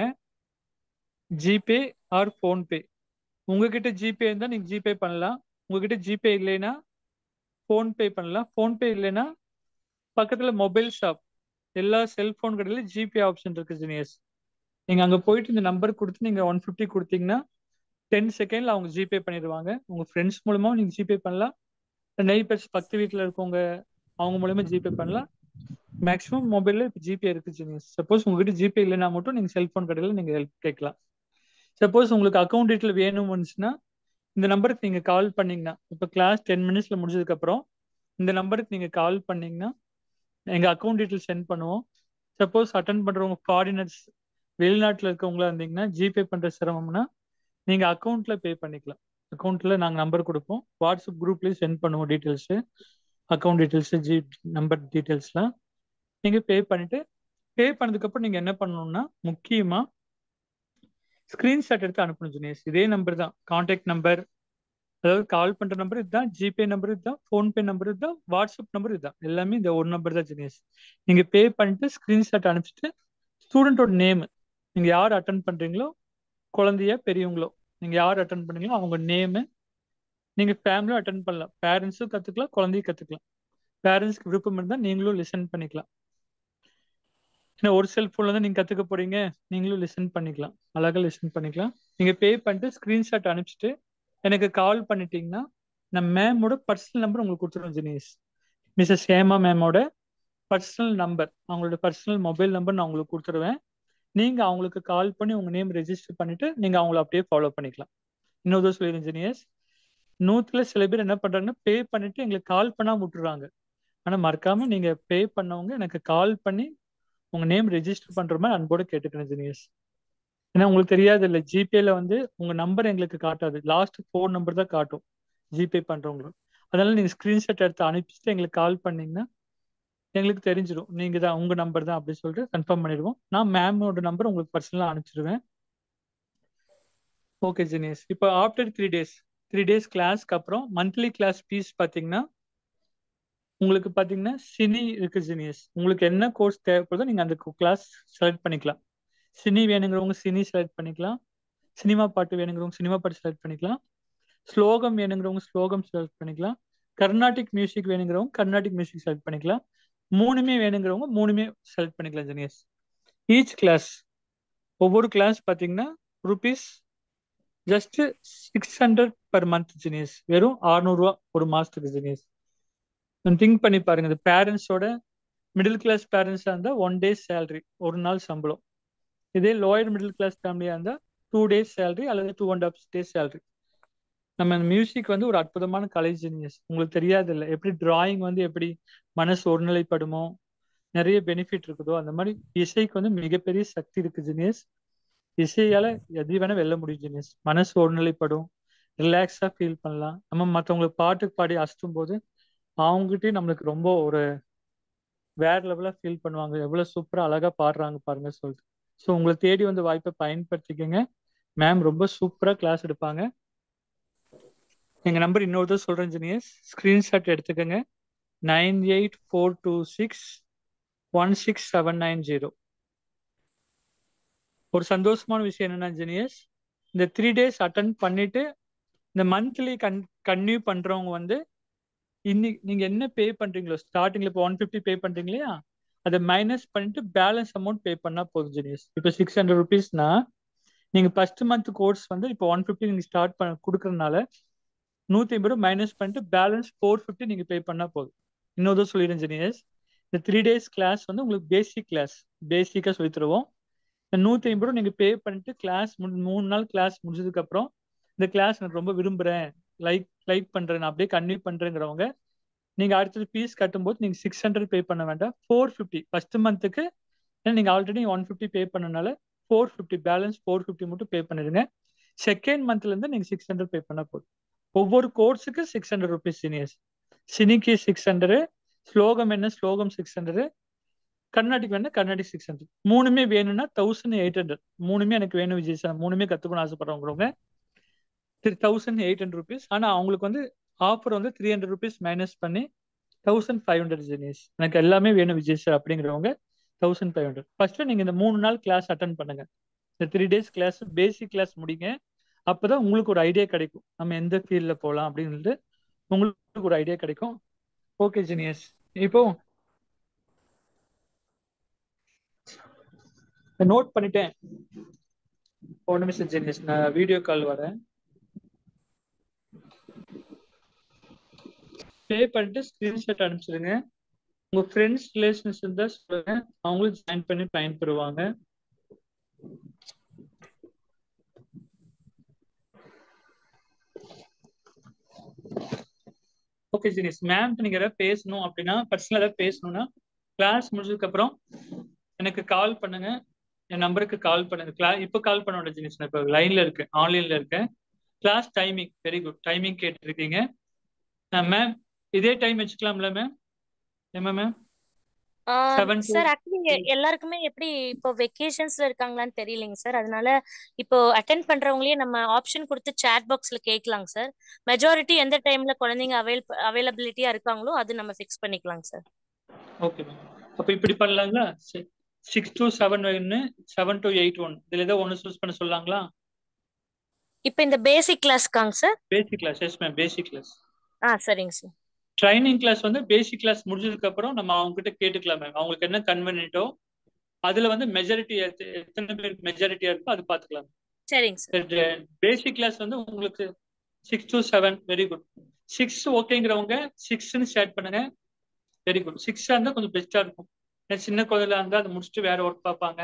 ஜிபே ஆர் ஃபோன்பே உங்ககிட்ட ஜிபே இருந்தால் நீங்கள் ஜிபே பண்ணலாம் உங்ககிட்ட ஜிபே இல்லைன்னா ஃபோன்பே பண்ணலாம் ஃபோன்பே இல்லைன்னா பக்கத்தில் மொபைல் ஷாப் எல்லா செல்ஃபோன் கடையிலும் ஜிபே ஆப்ஷன் இருக்கு ஜீனியஸ் நீங்கள் அங்கே போயிட்டு இந்த நம்பர் கொடுத்து நீங்கள் ஒன் ஃபிஃப்டி கொடுத்தீங்கன்னா டென் செகண்டில் அவங்க ஜிபே பண்ணிடுவாங்க உங்கள் ஃப்ரெண்ட்ஸ் மூலமாக நீங்கள் ஜிபே பண்ணலாம் நெய்பர்ஸ் பக்கத்து வீட்டில் இருக்கவங்க அவங்க மூலயமா ஜிபே பண்ணலாம் மேக்ஸிமம் மொபைலில் இப்போ ஜிபே இருக்கு ஜீனியஸ் சப்போஸ் உங்ககிட்ட ஜிபே இல்லைன்னா மட்டும் நீங்கள் செல்ஃபோன் கடையில் நீங்கள் ஹெல்ப் கேட்கலாம் சப்போஸ் உங்களுக்கு அக்கௌண்ட் டீட்டெயில் வேணும் வந்துச்சுன்னா இந்த நம்பருக்கு நீங்கள் கால் பண்ணீங்கன்னா இப்போ கிளாஸ் டென் மினிட்ஸில் முடிஞ்சதுக்கப்புறம் இந்த நம்பருக்கு நீங்கள் கால் பண்ணீங்கன்னா எங்கள் அக்கௌண்ட் டீட்டெயில் சென்ட் பண்ணுவோம் சப்போஸ் அட்டன் பண்ணுறவங்க ஃபாரினர்ஸ் வெளிநாட்டில் இருக்கவங்களா இருந்தீங்கன்னா ஜிபே பண்ணுற சிரமம்னா நீங்கள் அக்கௌண்ட்டில் பே பண்ணிக்கலாம் அக்கௌண்ட்டில் நாங்கள் நம்பர் கொடுப்போம் வாட்ஸ்அப் குரூப்லேயும் சென்ட் பண்ணுவோம் details account details G number டீட்டெயில்ஸ்லாம் நீங்கள் பே பண்ணிவிட்டு பே பண்ணதுக்கப்புறம் நீங்கள் என்ன பண்ணணும்னா முக்கியமாக ஸ்க்ரீன்ஷாட் எடுத்து அனுப்பணும் ஜுனேஷ் இதே நம்பர் தான் கான்டாக்ட் நம்பர் அதாவது கால் பண்ற நம்பர் இதுதான் ஜிபே நம்பர் இதுதான் ஃபோன்பே நம்பர் இதுதான் வாட்ஸ்அப் நம்பர் இதுதான் எல்லாமே இந்த ஒரு நம்பர் தான் ஜுனேஷ் நீங்க பே பண்ணிட்டு ஸ்க்ரீன்ஷாட் அனுப்பிச்சிட்டு ஸ்டூடெண்டோட நேம் நீங்க யார் அட்டன் பண்றீங்களோ குழந்தையா பெரியவங்களோ நீங்க யார் அட்டன் பண்ணீங்களோ அவங்க நேமு நீங்க ஃபேமிலியும் அட்டன் பண்ணலாம் பேரண்ட்ஸும் கத்துக்கலாம் குழந்தையும் கத்துக்கலாம் பேரண்ட்ஸ்க்கு விருப்பம் இருந்தால் நீங்களும் லிசன் பண்ணிக்கலாம் ஏன்னா ஒரு செல்ஃபோன்ல தான் நீங்க கத்துக்க போறீங்க நீங்களும் லிசன் பண்ணிக்கலாம் அழகா லிசன் பண்ணிக்கலாம் நீங்க பே பண்ணிட்டு ஸ்கிரீன்ஷாட் அனுப்பிச்சிட்டு எனக்கு கால் பண்ணிட்டீங்கன்னா நான் மேமோட பர்சனல் நம்பர் உங்களுக்கு கொடுத்துருவோம் ஜெனீஸ் மிஸ்ஸஸ் ஹேமா மேமோட பர்சனல் நம்பர் அவங்களோட பர்சனல் மொபைல் நம்பர் நான் உங்களுக்கு கொடுத்துருவேன் நீங்க அவங்களுக்கு கால் பண்ணி உங்க நேம் ரெஜிஸ்டர் பண்ணிட்டு நீங்க அவங்கள அப்படியே ஃபாலோ பண்ணிக்கலாம் இன்னொரு சொல்லிடுறேன் இன்ஜினியர்ஸ் நூத்துல சில பேர் என்ன பண்றாங்கன்னா பே பண்ணிட்டு எங்களுக்கு கால் பண்ணாம விட்டுறாங்க ஆனா மறக்காம நீங்க பே பண்ணவங்க எனக்கு கால் பண்ணி உங்க நேம் ரெஜிஸ்டர் பண்ற மாதிரி அன்போட கேட்டுக்கிறேன் ஜெனியஸ் ஏன்னா உங்களுக்கு தெரியாது இல்லை ஜிபேல வந்து உங்க நம்பர் எங்களுக்கு காட்டாது லாஸ்ட் ஃபோர் நம்பர் தான் காட்டும் ஜிபே பண்றவங்களுக்கு அதனால நீங்க ஸ்கிரீன்ஷாட் எடுத்து அனுப்பிச்சுட்டு எங்களுக்கு கால் பண்ணீங்கன்னா எங்களுக்கு தெரிஞ்சிடும் நீங்க தான் உங்க நம்பர் தான் அப்படின்னு சொல்லிட்டு கன்ஃபார்ம் பண்ணிடுவோம் நான் மேமோட நம்பர் உங்களுக்கு பர்சனலாக அனுப்பிச்சிடுவேன் ஓகே ஜெனியஸ் இப்போ after three days three days கிளாஸ்க்கு அப்புறம் மந்த்லி கிளாஸ் ஃபீஸ் பார்த்தீங்கன்னா உங்களுக்கு பார்த்தீங்கன்னா சினி இருக்கு ஜீனியஸ் உங்களுக்கு என்ன கோர்ஸ் தேவைப்படுதோ நீங்கள் அந்த கிளாஸ் செலக்ட் பண்ணிக்கலாம் சினி வேணுங்கிறவங்க சினி செலக்ட் பண்ணிக்கலாம் சினிமா பாட்டு வேணுங்கிறவங்க சினிமா பாட்டு செலக்ட் பண்ணிக்கலாம் ஸ்லோகம் வேணுங்கிறவங்க ஸ்லோகம் செலக்ட் பண்ணிக்கலாம் கர்நாடிக் மியூசிக் வேணுங்கிறவங்க கர்நாடிக் மியூசிக் செலக்ட் பண்ணிக்கலாம் மூணுமே வேணுங்கிறவங்க மூணுமே செலக்ட் பண்ணிக்கலாம் ஜெனியஸ் ஈச் கிளாஸ் ஒவ்வொரு கிளாஸ் பார்த்தீங்கன்னா rupees just six hundred per month genius வெறும் அறுநூறுவா ஒரு மாசத்துக்கு ஜெனியஸ் திங்க் பண்ணி பாருங்க இந்த பேரண்ட்ஸோட மிடில் கிளாஸ் பேரண்ட்ஸாக இருந்தால் ஒன் டே சேலரி ஒரு நாள் சம்பளம் இதே லோயர் மிடில் கிளாஸ் ஃபேமிலியாக இருந்தால் டூ டேஸ் சேலரி அல்லது two and half days salary நம்ம மியூசிக் வந்து ஒரு அற்புதமான கலை ஜீனியஸ் உங்களுக்கு தெரியாது இல்லை எப்படி டிராயிங் வந்து எப்படி மனசு ஒருநிலைப்படுமோ நிறைய பெனிஃபிட் இருக்குதோ அந்த மாதிரி இசைக்கு வந்து மிகப்பெரிய சக்தி இருக்கு ஜீனியஸ் இசையால எது வேணா வெல்ல முடியும் ஜீனியஸ் மனசு ஒருநிலைப்படும் ரிலாக்ஸா ஃபீல் பண்ணலாம் நம்ம மற்றவங்களுக்கு பாட்டுக்கு பாடி அசத்தும் போது அவங்ககிட்டயும் நம்மளுக்கு ரொம்ப ஒரு வேற லெவலா ஃபீல் பண்ணுவாங்க எவ்வளவு சூப்பரா அழகா பாடுறாங்க பாருங்க சொல்லிட்டு ஸோ உங்களை தேடி வந்து வாய்ப்பை பயன்படுத்திக்கங்க மேம் ரொம்ப சூப்பரா கிளாஸ் எடுப்பாங்க எங்க நம்பர் இன்னொரு சொல்றேன் ஜெனியஸ் ஸ்கிரீன்ஷாட் எடுத்துக்கோங்க nine eight four two six one six seven nine zero ஒரு சந்தோஷமான விஷயம் என்னன்னா ஜெனியஸ் இந்த த்ரீ டேஸ் அட்டன் பண்ணிட்டு இந்த மந்த்லி கன் கன்டினியூ பண்றவங்க வந்து இன்னைக்கு நீங்க என்ன பே பண்றீங்களோ ஸ்டார்டிங்ல இப்போ ஒன் ஃபிஃப்டி பே பண்றீங்க இல்லையா அதை மைனஸ் பண்ணிட்டு பேலன்ஸ் அமௌண்ட் பே பண்ணா போதும் ஜெனியஸ் இப்போ சிக்ஸ் ஹண்ட்ரட் ருபீஸ்னா நீங்க ஃபர்ஸ்ட் மந்த் கோர்ஸ் வந்து இப்போ ஒன் ஃபிஃப்டி நீங்க ஸ்டார்ட் பண்ண கொடுக்கறதுனால நூத்தி ஐம்பது ரூபா மைனஸ் பண்ணிட்டு பேலன்ஸ் ஃபோர் ஃபிஃப்டி நீங்க பே பண்ணா போதும் இன்னொரு சொல்லிடுறேன் ஜெனியஸ் இந்த த்ரீ டேஸ் கிளாஸ் வந்து உங்களுக்கு பேசிக் கிளாஸ் பேசிக்கா சொல்லி தருவோம் இந்த நூத்தி ஐம்பது ரூபா நீங்க பே பண்ணிட்டு கிளாஸ் மூணு நாள் கிளாஸ் முடிஞ்சதுக்கு அப்புறம் இந்த கிளாஸ் எனக்கு ரொம்ப விரும்புறேன் லைக் லைக் பண்றேன் நான் அப்படியே கன்டினியூ பண்றேங்கிறவங்க நீங்க அடுத்தது ஃபீஸ் கட்டும்போது நீங்க சிக்ஸ் ஹண்ட்ரட் பே பண்ண வேண்டாம் ஃபோர் ஃபிஃப்டி ஃபர்ஸ்ட் மந்த்துக்கு நீங்க ஆல்ரெடி ஒன் ஃபிஃப்டி பே பண்ணனால four fifty balance four fifty மட்டும் பே பண்ணிடுங்க செகண்ட் மந்த்ல இருந்து நீங்க சிக்ஸ் ஹண்ட்ரட் பே பண்ணா போதும் ஒவ்வொரு கோர்ஸுக்கு சிக்ஸ் ஹண்ட்ரட் ருபீஸ் சீனியர்ஸ் சினிக்கு சிக்ஸ் ஹண்ட்ரட் ஸ்லோகம் என்ன ஸ்லோகம் சிக்ஸ் ஹண்ட்ரட் கர்நாடிக் வேணும் கர்நாடிக் சிக்ஸ் ஹண்ட்ரட் மூணுமே வேணும்னா தௌசண்ட் எயிட் ஹண்ட்ரட் மூணுமே எனக்கு வேணும் விஜய் சார் மூணுமே கத்துக்கணும்னு ஆசைப்படுறவங்க three thousand eight hundred rupees ஆனா அவங்களுக்கு வந்து ஆஃபர் வந்து த்ரீ ஹண்ட்ரட் ருபீஸ் மைனஸ் பண்ணி தௌசண்ட் ஃபைவ் ஹண்ட்ரட் ஜெனிஸ் எனக்கு எல்லாமே வேணும் விஜய் சார் அப்படிங்கிறவங்க தௌசண்ட் ஃபைவ் ஹண்ட்ரட் ஃபர்ஸ்ட் நீங்க இந்த மூணு நாள் கிளாஸ் அட்டன் பண்ணுங்க இந்த three days class basic class முடிங்க அப்பதான் உங்களுக்கு ஒரு ஐடியா கிடைக்கும் நம்ம எந்த ஃபீல்ட்ல போகலாம் அப்படின்னு உங்களுக்கு ஒரு ஐடியா கிடைக்கும் ஓகே ஜெனியஸ் இப்போ நோட் பண்ணிட்டேன் ஒரு நிமிஷம் ஜெனியஸ் நான் வீடியோ கால் வரேன் பே பண்ணிட்டு ஸ்கிரீன்ஷாட் அனுப்பிச்சிடுங்க உங்க ஃப்ரெண்ட்ஸ் ரிலேஷன்ஸ் இருந்தா சொல்லுங்க அவங்களும் ஜாயின் பண்ணி பயன்பெறுவாங்க ஓகே ஜினிஸ் மேம் நீங்க ஏதாவது பேசணும் அப்படின்னா பர்சனல் ஏதாவது பேசணும்னா கிளாஸ் முடிஞ்சதுக்கு அப்புறம் எனக்கு கால் பண்ணுங்க என் நம்பருக்கு கால் பண்ணுங்க கிளா இப்போ கால் பண்ண வேண்டிய ஜினிஸ் நான் இப்போ லைன்ல இருக்கேன் ஆன்லைன்ல இருக்கேன் class timing very good timing கேட்டிருக்கீங்க மேம் இதே டைம் வச்சுக்கலாம்ல மேம் ஏமா ma'am Seven to
sir actually எல்லாருக்குமே எப்படி இப்போ வெக்கேஷன்ஸ்ல இருக்காங்களான்னு தெரியலைங்க சார் அதனால இப்போ அட்டென்ட் பண்றவங்களே நம்ம ஆப்ஷன் கொடுத்து சேட் பாக்ஸ்ல கேட்கலாங்க சார் மெஜாரிட்டி எந்த டைம்ல குழந்தைங்க அவைல் அவைலபிலிட்டியா இருக்காங்களோ அது நம்ம ஃபிக்ஸ் பண்ணிக்கலாங்க சார்
ஓகே மேம் அப்போ இப்படி பண்ணலாங்களா சிக்ஸ் டு செவன் ஒன்று செவன் டு எயிட் ஒன் இதுல ஏதோ ஒன்று சூஸ் பண்ண சொல்லலாங்களா
இப்போ இந்த பேசிக் கிளாஸ்க்காங்க sir
basic class yes ma'am basic class
ஆ சரிங்க சார்
ட்ரைனிங் கிளாஸ் வந்து பேசிக் கிளாஸ் முடிஞ்சதுக்கு அப்புறம் நம்ம அவங்க கிட்ட கேட்டுக்கலாம் மேம் அவங்களுக்கு என்ன கன்வெனியன்ட்டோ அதுல வந்து மெஜாரிட்டி எத்தனை பேர் மெஜாரிட்டியா இருக்கோ அது பாத்துக்கலாம்
சரிங்க சார்
பேசிக் கிளாஸ் வந்து உங்களுக்கு six to seven very good six ஓகேங்கிறவங்க சிக்ஸ்ன்னு ஸ்டார்ட் பண்ணுங்க வெரி குட் சிக்ஸா இருந்தா கொஞ்சம் பெஸ்டா இருக்கும் சின்ன குழந்தைல இருந்தா அதை முடிச்சுட்டு வேற ஒர்க் பார்ப்பாங்க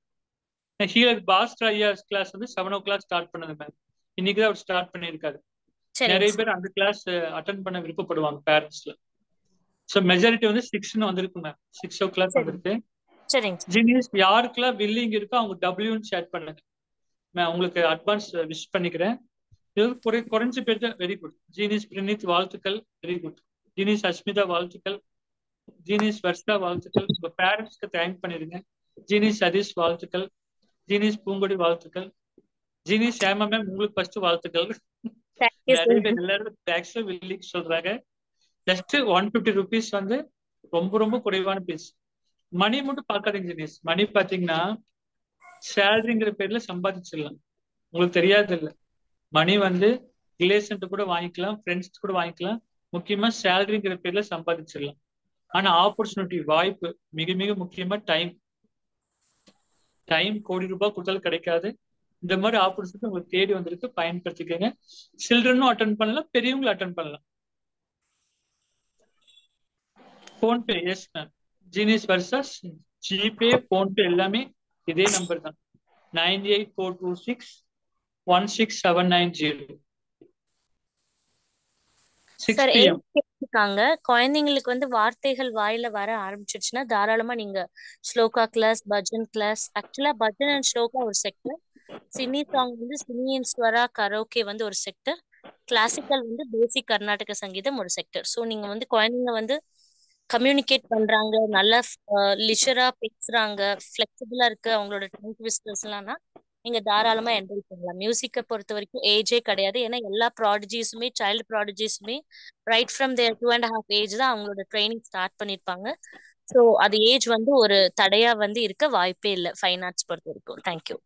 ஹீலர் பாஸ்டர் ஐயா கிளாஸ் வந்து செவன் ஓ கிளாக் ஸ்டார்ட் பண்ணுது மேம் இன்னைக்கு தான் அவர் ஸ்டார்ட் பண்ணியிருக்காரு நிறைய பேர் அந்த கிளாஸ் அட்டன் பண்ண விருப்பப்படுவாங்க பேரண்ட்ஸ்ல ஸோ மெஜாரிட்டி வந்து சிக்ஸ்னு வந்திருக்கு மேம் சிக்ஸ் ஓ கிளாக் வந்திருக்கு
சரிங்க
ஜீனியஸ் யாருக்கெல்லாம் வில்லிங் இருக்கோ அவங்க டபிள்யூன்னு ஷேர் பண்ணுங்க மேம் உங்களுக்கு அட்வான்ஸ் விஷ் பண்ணிக்கிறேன் இது குறை குறைஞ்ச பேர் தான் வெரி குட் ஜீனியஸ் பிரினித் வாழ்த்துக்கள் வெரி குட் ஜீனியஸ் அஸ்மிதா வாழ்த்துக்கள் ஜீனியஸ் வர்ஷா வாழ்த்துக்கள் உங்க பேரண்ட்ஸ்க்கு தேங்க் பண்ணிருங்க ஜீனியஸ் சதீஷ் வாழ்த்துக்கள் ஜீனியஸ் பூங்கொடி வாழ்த்துக்கள் ஜீனியஸ் ஏமா மேம் உங்களுக்கு ஃபர்ஸ்ட் வாழ்த்துக்கள் நிறைய பேர் எல்லாரும் டேக்ஸ் வில்லிங் சொல்றாங்க ஜஸ்ட் ஒன் பிப்டி ருபீஸ் வந்து ரொம்ப ரொம்ப குறைவான பீஸ் மணி மட்டும் பார்க்காதீங்க ஜெனிஸ் மணி பாத்தீங்கன்னா சேலரிங்கிற பேர்ல சம்பாதிச்சிடலாம் உங்களுக்கு தெரியாது இல்ல மணி வந்து ரிலேஷன் கூட வாங்கிக்கலாம் ஃப்ரெண்ட்ஸ் கூட வாங்கிக்கலாம் முக்கியமா சேலரிங்கிற பேர்ல சம்பாதிச்சிடலாம் ஆனா ஆப்பர்ச்சுனிட்டி வாய்ப்பு மிக மிக முக்கியமா டைம் டைம் கோடி ரூபாய் கொடுத்தாலும் கிடைக்காது இந்த மாதிரி ஆப்பர்ச்சுனிட்டி உங்களுக்கு தேடி வந்திருக்கு பயன்படுத்திக்கங்க சில்ட்ரனும் அட்டன் பண்ணலாம் பெரியவங்களும் அட்டன் பண்ணலாம் PhonePe yes ma'am genius versus GPay PhonePe எல்லாமே இதே நம்பர் தான் nine eight four two six one six seven nine zero six
sir
PM
இருக்காங்க குழந்தைங்களுக்கு வந்து வார்த்தைகள் வாயில வர ஆரம்பிச்சிருச்சுன்னா தாராளமா நீங்க ஸ்லோகா கிளாஸ் பஜன் கிளாஸ் ஆக்சுவலா பஜன் அண்ட் ஸ்லோகா ஒரு செக்டர் சினி சாங் வந்து சினி அண்ட் ஸ்வரா கரோக்கே வந்து ஒரு செக்டர் கிளாசிக்கல் வந்து பேசிக் கர்நாடக சங்கீதம் ஒரு செக்டர் ஸோ நீங்க வந்து குழந்தைங்க வந்து கம்யூனிகேட் பண்றாங்க நல்லா லிஷரா பேசுறாங்க ஃபிளெக்சிபிளா இருக்கு அவங்களோட டைம் ட்விஸ்டர்ஸ்லாம்னா நீங்க தாராளமா என்ரோல் பண்ணலாம் மியூசிக்கை பொறுத்த வரைக்கும் ஏஜே கிடையாது ஏன்னா எல்லா ப்ராடஜிஸுமே சைல்டு ப்ராடஜிஸுமே right from there two and half age தான் அவங்களோட ட்ரைனிங் ஸ்டார்ட் பண்ணியிருப்பாங்க ஸோ அது ஏஜ் வந்து ஒரு தடையா வந்து இருக்க வாய்ப்பே இல்லை ஃபைன் ஆர்ட்ஸ் பொறுத்த வரைக்கும் தேங்க்யூ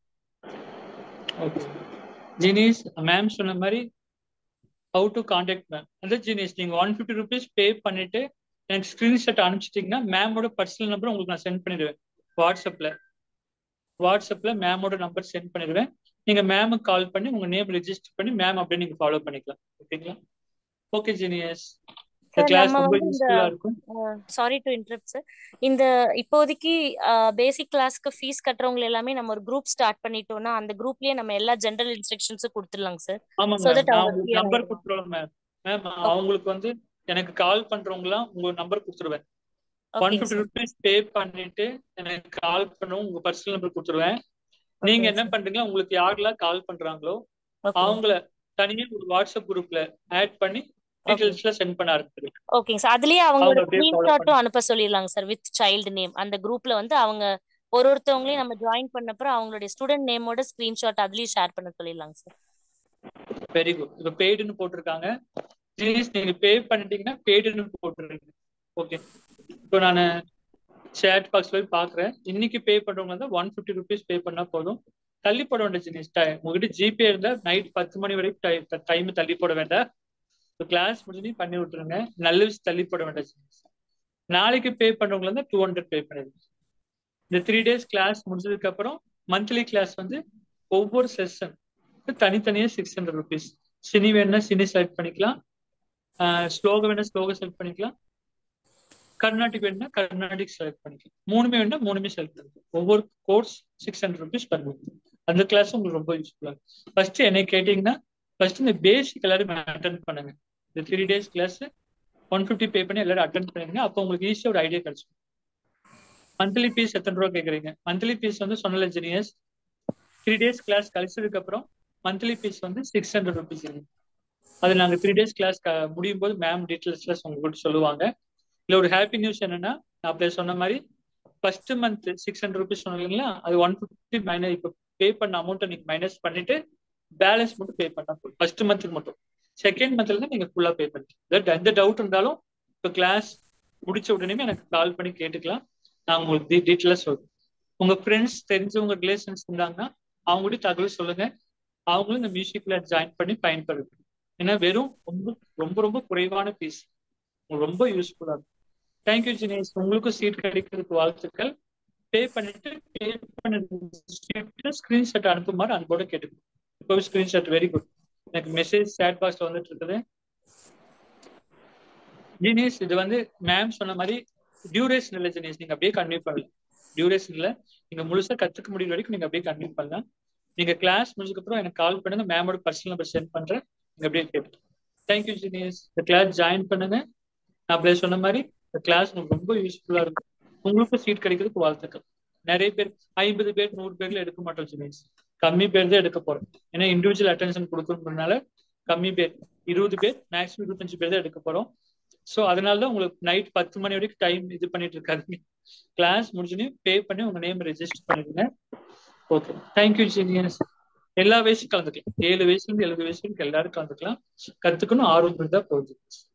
ஓகே ஜீனிஸ் மேம் சொன்ன மாதிரி ஹவு டு காண்டாக்ட் மேம் அந்த ஜீனிஸ் நீங்க ஒன் ஃபிஃப்டி ருபீஸ் பே பண்ணிட்டு எனக்கு ஸ்கிரீன்ஷாட் அனுப்பிச்சிட்டிங்கன்னா மேமோட பர்சனல் நம்பர் உங்களுக்கு நான் சென்ட் பண்ணிடுவேன் வாட்ஸ்அப்ல வாட்ஸ்அப்ல மேமோட நம்பர் சென்ட் பண்ணிடுவேன் நீங்க மேமுக்கு கால் பண்ணி உங்க நேம் ரெஜிஸ்டர் பண்ணி மேம் அப்படியே நீங்க ஃபாலோ பண்ணிக்கலாம் ஓகேங்களா ஓகே ஜீனியஸ் இந்த
சார்
கிளாஸ்
நம்ம
ரொம்ப
வந்து இந்த
யூஸ்ஃபுல்லா இருக்கும்
சாரி டு இன்டரப்ட் சார் இந்த இப்போதைக்கு பேசிக் கிளாஸ்க்கு ஃபீஸ் கட்டுறவங்க எல்லாமே நம்ம ஒரு குரூப் ஸ்டார்ட் பண்ணிட்டோம்னா அந்த குரூப்லயே நம்ம எல்லா ஜெனரல் இன்ஸ்ட்ரக்ஷன்ஸும் கொடுத்துடலாங்க சார்
ஆமா
ஸோ
மேம்
தட்
நான்
அவங்க
உங்களுக்கு
கிளியர்
நம்பர்
ஆயிடுவாங்க
கொடுத்துருவேன் மேம் மேம் அவங்களுக்கு வந்து எனக்கு கால் பண்றவங்களாம் உங்க நம்பர் கொடுத்துருவேன் ஒன்
ஓகேங்க
ஃபிஃப்டி
சார்
ருபீஸ் பே பண்ணிட்டு எனக்கு கால் பண்ணவும் உங்க பர்சனல் நம்பர் கொடுத்துருவேன் நீங்க
ஓகேங்க
என்ன
சார்
பண்றீங்க உங்களுக்கு யாரெல்லாம் கால் பண்றாங்களோ
ஓகே
அவங்கள தனியா ஒரு வாட்ஸ்அப் குரூப்ல ஆட் பண்ணி
ஓகே
டீடைல்ஸ்ல சென்ட் பண்ண ஆரம்பிச்சிருங்க
ஓகேங்க சார் அதுலயே அவங்களோட
அவங்க அப்படியே ஃபாலோ
ஸ்கிரீன்ஷாட்டும்
பண்ணி
அனுப்ப சொல்லிடலாங்க சார் வித் சைல்டு நேம் அந்த குரூப்ல வந்து அவங்க ஒரு ஒருத்தவங்களையும் நம்ம ஜாயின் பண்ணப்பறம் அவங்களுடைய ஸ்டூடெண்ட் நேமோட ஸ்கிரீன்ஷாட் அதுலயும் ஷேர் பண்ண சொல்லிடலாங்க சார்
வெரி குட் இப்ப பெய்டுன்னு போட்டிருக்காங்க சீரியஸ் நீங்க பே பண்ணிட்டீங்கன்னா பெய்டுன்னு போட்டுருங்க ஓகே இப்போ நான் சேட் பாக்ஸ்ல போய் பாக்குறேன் இன்னைக்கு பே பண்றவங்க வந்து ஒன் ஃபிஃப்டி ருபீஸ் பே பண்ணா போதும் தள்ளி போட வேண்டிய ஜீனிஸ் டைம் உங்ககிட்ட ஜிபே இருந்தா நைட் பத்து மணி வரைக்கும் டைம் தள்ளி போட வேண்டாம் கிளாஸ் முடிஞ்சு பண்ணி விட்டுருங்க நல்ல விஷயம் தள்ளி போட வேண்டாம் ஜீனிஸ் நாளைக்கு பே பண்றவங்க வந்து டூ ஹண்ட்ரட் பே பண்ணிடுங்க இந்த த்ரீ டேஸ் கிளாஸ் முடிஞ்சதுக்கு அப்புறம் மந்த்லி கிளாஸ் வந்து ஒவ்வொரு செஷன் தனித்தனியா சிக்ஸ் ஹண்ட்ரட் ருபீஸ் சினி வேணும்னா சினி செலக்ட் பண்ணிக்கலாம் ஸ்லோகம் வேணா ஸ்லோகம் செலக்ட் பண்ணிக்கலாம் கர்நாடிக் வேணும்னா கர்நாடிக் செலக்ட் பண்ணிக்கலாம் மூணுமே வேணும்னா மூணுமே செலக்ட் பண்ணிக்கலாம் ஒவ்வொரு course six hundred rupees per month அந்த கிளாஸ் உங்களுக்கு ரொம்ப யூஸ்ஃபுல்லா இருக்கும் ஃபர்ஸ்ட் என்னை கேட்டீங்கன்னா ஃபர்ஸ்ட் இந்த பேசிக் எல்லாரும் அட்டன் பண்ணுங்க இந்த three days class one fifty pay பண்ணி எல்லாரும் அட்டன் பண்ணிருங்க அப்போ உங்களுக்கு ஈஸியாக ஒரு ஐடியா கிடைச்சிடும் மந்த்லி ஃபீஸ் எத்தனை ரூபா கேட்குறீங்க மந்த்லி ஃபீஸ் வந்து சொன்னல ஜெனியர்ஸ் த்ரீ டேஸ் கிளாஸ் கழிச்சதுக்கு அப்புறம் மந்த்லி ஃபீஸ் வந்து சிக்ஸ் ஹண்ட்ரட் ருபீஸ் இருக்கு அது நாங்கள் த்ரீ டேஸ் கிளாஸ் முடியும் போது மேம் டீட்டெயில்ஸ்ல உங்களுக்கு சொல்லுவாங்க இல்லை ஒரு ஹாப்பி நியூஸ் என்னன்னா நான் அப்படியே சொன்ன மாதிரி first month six hundred rupees சொன்னீங்க இல்லைங்களா அது ஒன் ஃபிஃப்டி மைனஸ் இப்போ பே பண்ண அமௌண்ட்டை நீங்க மைனஸ் பண்ணிட்டு பேலன்ஸ் மட்டும் பே பண்ணா போதும் ஃபர்ஸ்ட் மந்த்துக்கு மட்டும் செகண்ட் மந்த்ல இருந்து நீங்க ஃபுல்லா பே பண்ணிக்கலாம் எந்த டவுட் இருந்தாலும் இப்போ கிளாஸ் முடிச்ச உடனே எனக்கு கால் பண்ணி கேட்டுக்கலாம் நான் உங்களுக்கு டீட்டெயிலாக சொல்றேன் உங்க ஃப்ரெண்ட்ஸ் தெரிஞ்சவங்க ரிலேஷன்ஸ் இருந்தாங்கன்னா அவங்ககிட்ட தகவல் சொல்லுங்க அவங்களும் இந்த மியூசிக்ல ஜாயின் பண்ணி பயன்படுது ஏன்னா வெறும் ரொம்ப ரொம்ப ரொம்ப குறைவான ஃபீஸ் ரொம்ப யூஸ்ஃபுல்லா இருக்கும் தேங்க்யூ ஜினேஷ் உங்களுக்கும் சீட் கிடைக்கிறதுக்கு வாழ்த்துக்கள் பே பண்ணிட்டு பே பண்ண ஸ்கிரீன்ஷாட் அனுப்புமாறு அன்போட கேட்டுக்கணும் இப்போ ஸ்கிரீன்ஷாட் வெரி குட் எனக்கு மெசேஜ் சேட் பாக்ஸ்ல வந்துட்டு இருக்குது ஜினேஷ் இது வந்து மேம் சொன்ன மாதிரி டியூரேஷன் இல்லை ஜினேஷ் நீங்க அப்படியே கன்டினியூ பண்ணலாம் டியூரேஷன்ல நீங்க முழுசா கத்துக்க முடியும் வரைக்கும் நீங்க அப்படியே கன்டினியூ பண்ணலாம் நீங்க கிளாஸ் முடிஞ்சதுக்கு அப்புறம் எனக்கு கால் பண்ணுங்க மேமோட பர்சனல் நம்பர் சென்ட் பண்றேன் நீங்க அப்படியே கேட்டு தேங்க்யூ ஜினேஷ் இந்த கிளாஸ் ஜாயின் பண்ணுங்க நான் அப்படியே சொன்ன மாதிரி இந்த கிளாஸ் உங்களுக்கு ரொம்ப யூஸ்ஃபுல்லா இருக்கும் உங்களுக்கும் சீட் கிடைக்கிறதுக்கு வாழ்த்துக்கள் நிறைய பேர் ஐம்பது பேர் நூறு பேர்ல எடுக்க மாட்டோம் ஜினேஷ் கம்மி பேர் தான் எடுக்க போறோம் ஏன்னா இண்டிவிஜுவல் அட்டென்ஷன் கொடுக்கணுன்றதுனால கம்மி பேர் இருபது பேர் மேக்ஸிமம் இருபத்தஞ்சு பேர் தான் எடுக்க போறோம் ஸோ அதனால தான் உங்களுக்கு நைட் பத்து மணி வரைக்கும் டைம் இது பண்ணிட்டு இருக்காருங்க கிளாஸ் முடிச்சுன்னு பே பண்ணி உங்க நேம் ரெஜிஸ்டர் பண்ணிடுங்க ஓகே தேங்க்யூ ஜீனியஸ் எல்லா வயசும் கலந்துக்கலாம் ஏழு வயசுல இருந்து எழுபது வயசு வரைக்கும் எல்லாரும் கலந்துக்கலாம் கத்துக்கணும் ஆர்வம் இருந்தா போகுது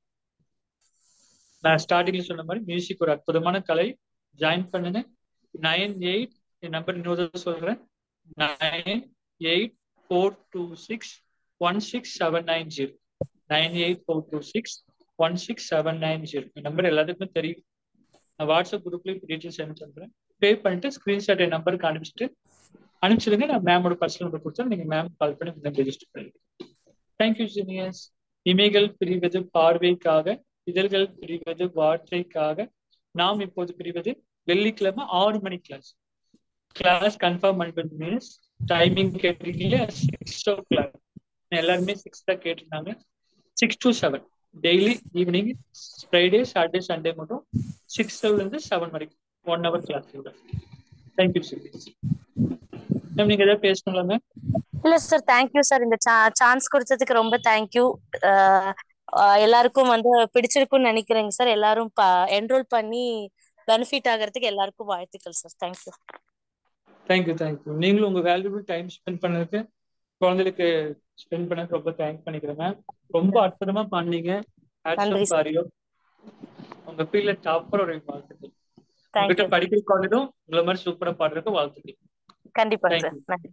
நான் ஸ்டார்டிங்ல சொன்ன மாதிரி மியூசிக் ஒரு அற்புதமான கலை ஜாயின் பண்ணுங்க நைன் எயிட் என் நம்பர் இன்னொரு சொல்றேன் nine eight four two six one six seven nine zero nine eight four two six one six seven nine zero number எல்லாத்துக்குமே தெரியும் நான் வாட்ஸ்அப் குரூப்லேயும் டீட்டெயில்ஸ் சென்ட் பண்ணுறேன் பே பண்ணிட்டு ஸ்க்ரீன்ஷாட் என் நம்பருக்கு அனுப்பிச்சிட்டு அனுப்பிச்சிடுங்க நான் மேமோட பர்சனல் நம்பர் கொடுத்தா நீங்கள் மேம் கால் பண்ணி உங்களை ரெஜிஸ்டர் பண்ணிடுங்க தேங்க்யூ ஜீனியஸ் இமைகள் பிரிவது பார்வைக்காக இதழ்கள் பிரிவது வார்த்தைக்காக நாம் இப்போது பிரிவது வெள்ளிக்கிழமை ஆறு மணி கிளாஸ் கிளாஸ் கன்ஃபார்ம் பண்ணிட்டு மீன்ஸ் டைமிங் கேட்டீங்க சிக்ஸ் ஓ கிளாக் எல்லாருமே சிக்ஸ் தான் கேட்டிருந்தாங்க six to seven daily evening Friday Saturday Sunday மட்டும் சிக்ஸ்ல இருந்து செவன் வரைக்கும் one hour class thank you sir ma'am நீங்க ஏதாவது பேசணுங்களா மேம்
இல்ல சார் தேங்க்யூ சார் இந்த சான்ஸ் கொடுத்ததுக்கு ரொம்ப தேங்க்யூ எல்லாருக்கும் வந்து பிடிச்சிருக்கும்னு நினைக்கிறேங்க சார் எல்லாரும் என்ரோல் பண்ணி பெனிஃபிட் ஆகிறதுக்கு எல்லாருக்கும் வாழ்த்துக்கள் சார் தேங்க்யூ
தேங்க்யூ தேங்க்யூ நீங்களும் உங்க வேல்யூபிள் டைம் ஸ்பெண்ட் பண்ணதுக்கு குழந்தைகளுக்கு ஸ்பெண்ட் பண்ணதுக்கு ரொம்ப தேங்க் பண்ணிக்கிறேன் மேம் ரொம்ப அற்புதமா பண்ணீங்க
நன்றி சார்
காரியம் உங்க ஃபீல்ட்ல டாப்பர் ஒரு வாழ்த்துக்கள் உங்ககிட்ட
தேங்க்யூ
படிக்கிற குழந்தைகளும் உங்களை மாதிரி சூப்பரா பாடுறதுக்கு வாழ்த்துக்கள்
கண்டிப்பா சார்
தேங்க்யூ
நன்றி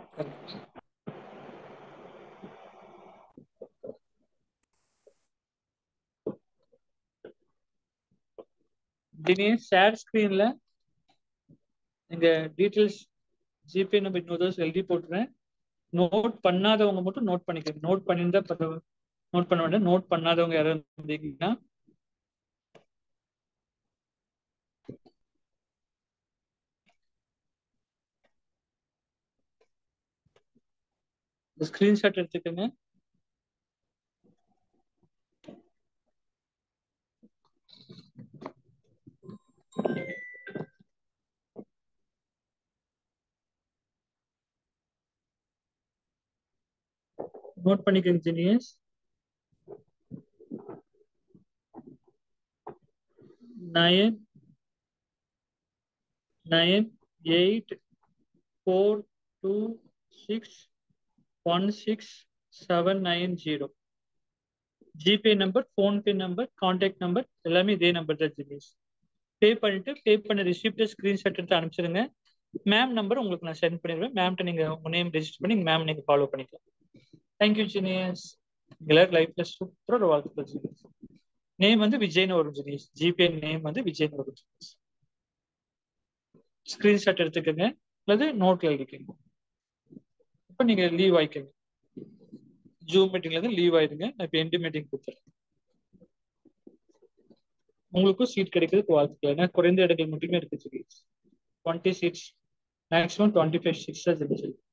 தினேஷ் ஷேர் ஸ்கிரீன்ல நீங்க டீட்டெயில்ஸ் ஜிபே நம்பர் இன்னொரு தடவை எழுதி போட்டுறேன் நோட் பண்ணாதவங்க மட்டும் நோட் பண்ணிக்கோங்க நோட் பண்ணியிருந்தா நோட் பண்ண வேண்டாம் நோட் பண்ணாதவங்க யாராவது இருந்தீங்கன்னா ஸ்கிரீன்ஷாட் எடுத்துக்கோங்க நோட் பண்ணிக்கோங்க Dinesh nine nine eight four two six one six seven nine zero GPay number PhonePe number contact number எல்லாமே இதே நம்பர் தான் தினேஷ் பே பண்ணிட்டு பே பண்ண ரிசிப்டை ஸ்க்ரீன்ஷாட் எடுத்து அனுப்பிச்சிடுங்க மேம் நம்பர் உங்களுக்கு நான் சென்ட் பண்ணிடுவேன் மேம்கிட்ட நீங்கள் உங்கள் நேம் ரெஜிஸ்டர் பண்ணி மேம் நீங்கள் ஃபாலோ பண்ணிக்கலாம் தேங்க்யூ ஜினியஸ் எல்லாரும் லைஃப்ல சூப்பராக ஒரு வாழ்த்துக்கள் ஜினியஸ் நேம் வந்து விஜய்னு வரும் ஜினியஸ் ஜிபே நேம் வந்து விஜய்னு வரும் ஜினியஸ் ஸ்க்ரீன்ஷாட் எடுத்துக்கோங்க அல்லது நோட்ல எழுதிக்கோங்க இப்போ நீங்க லீவ் ஆயிக்கோங்க ஜூம் மீட்டிங்ல இருந்து லீவ் ஆயிடுங்க நான் இப்போ எண்டு மீட்டிங் கொடுத்துறேன் உங்களுக்கும் சீட் கிடைக்கிறதுக்கு வாழ்த்துக்கள் ஏன்னா குறைந்த இடங்கள் மட்டுமே இருக்கு genius twenty seats maximum twenty five seats தான் ஜினியஸ்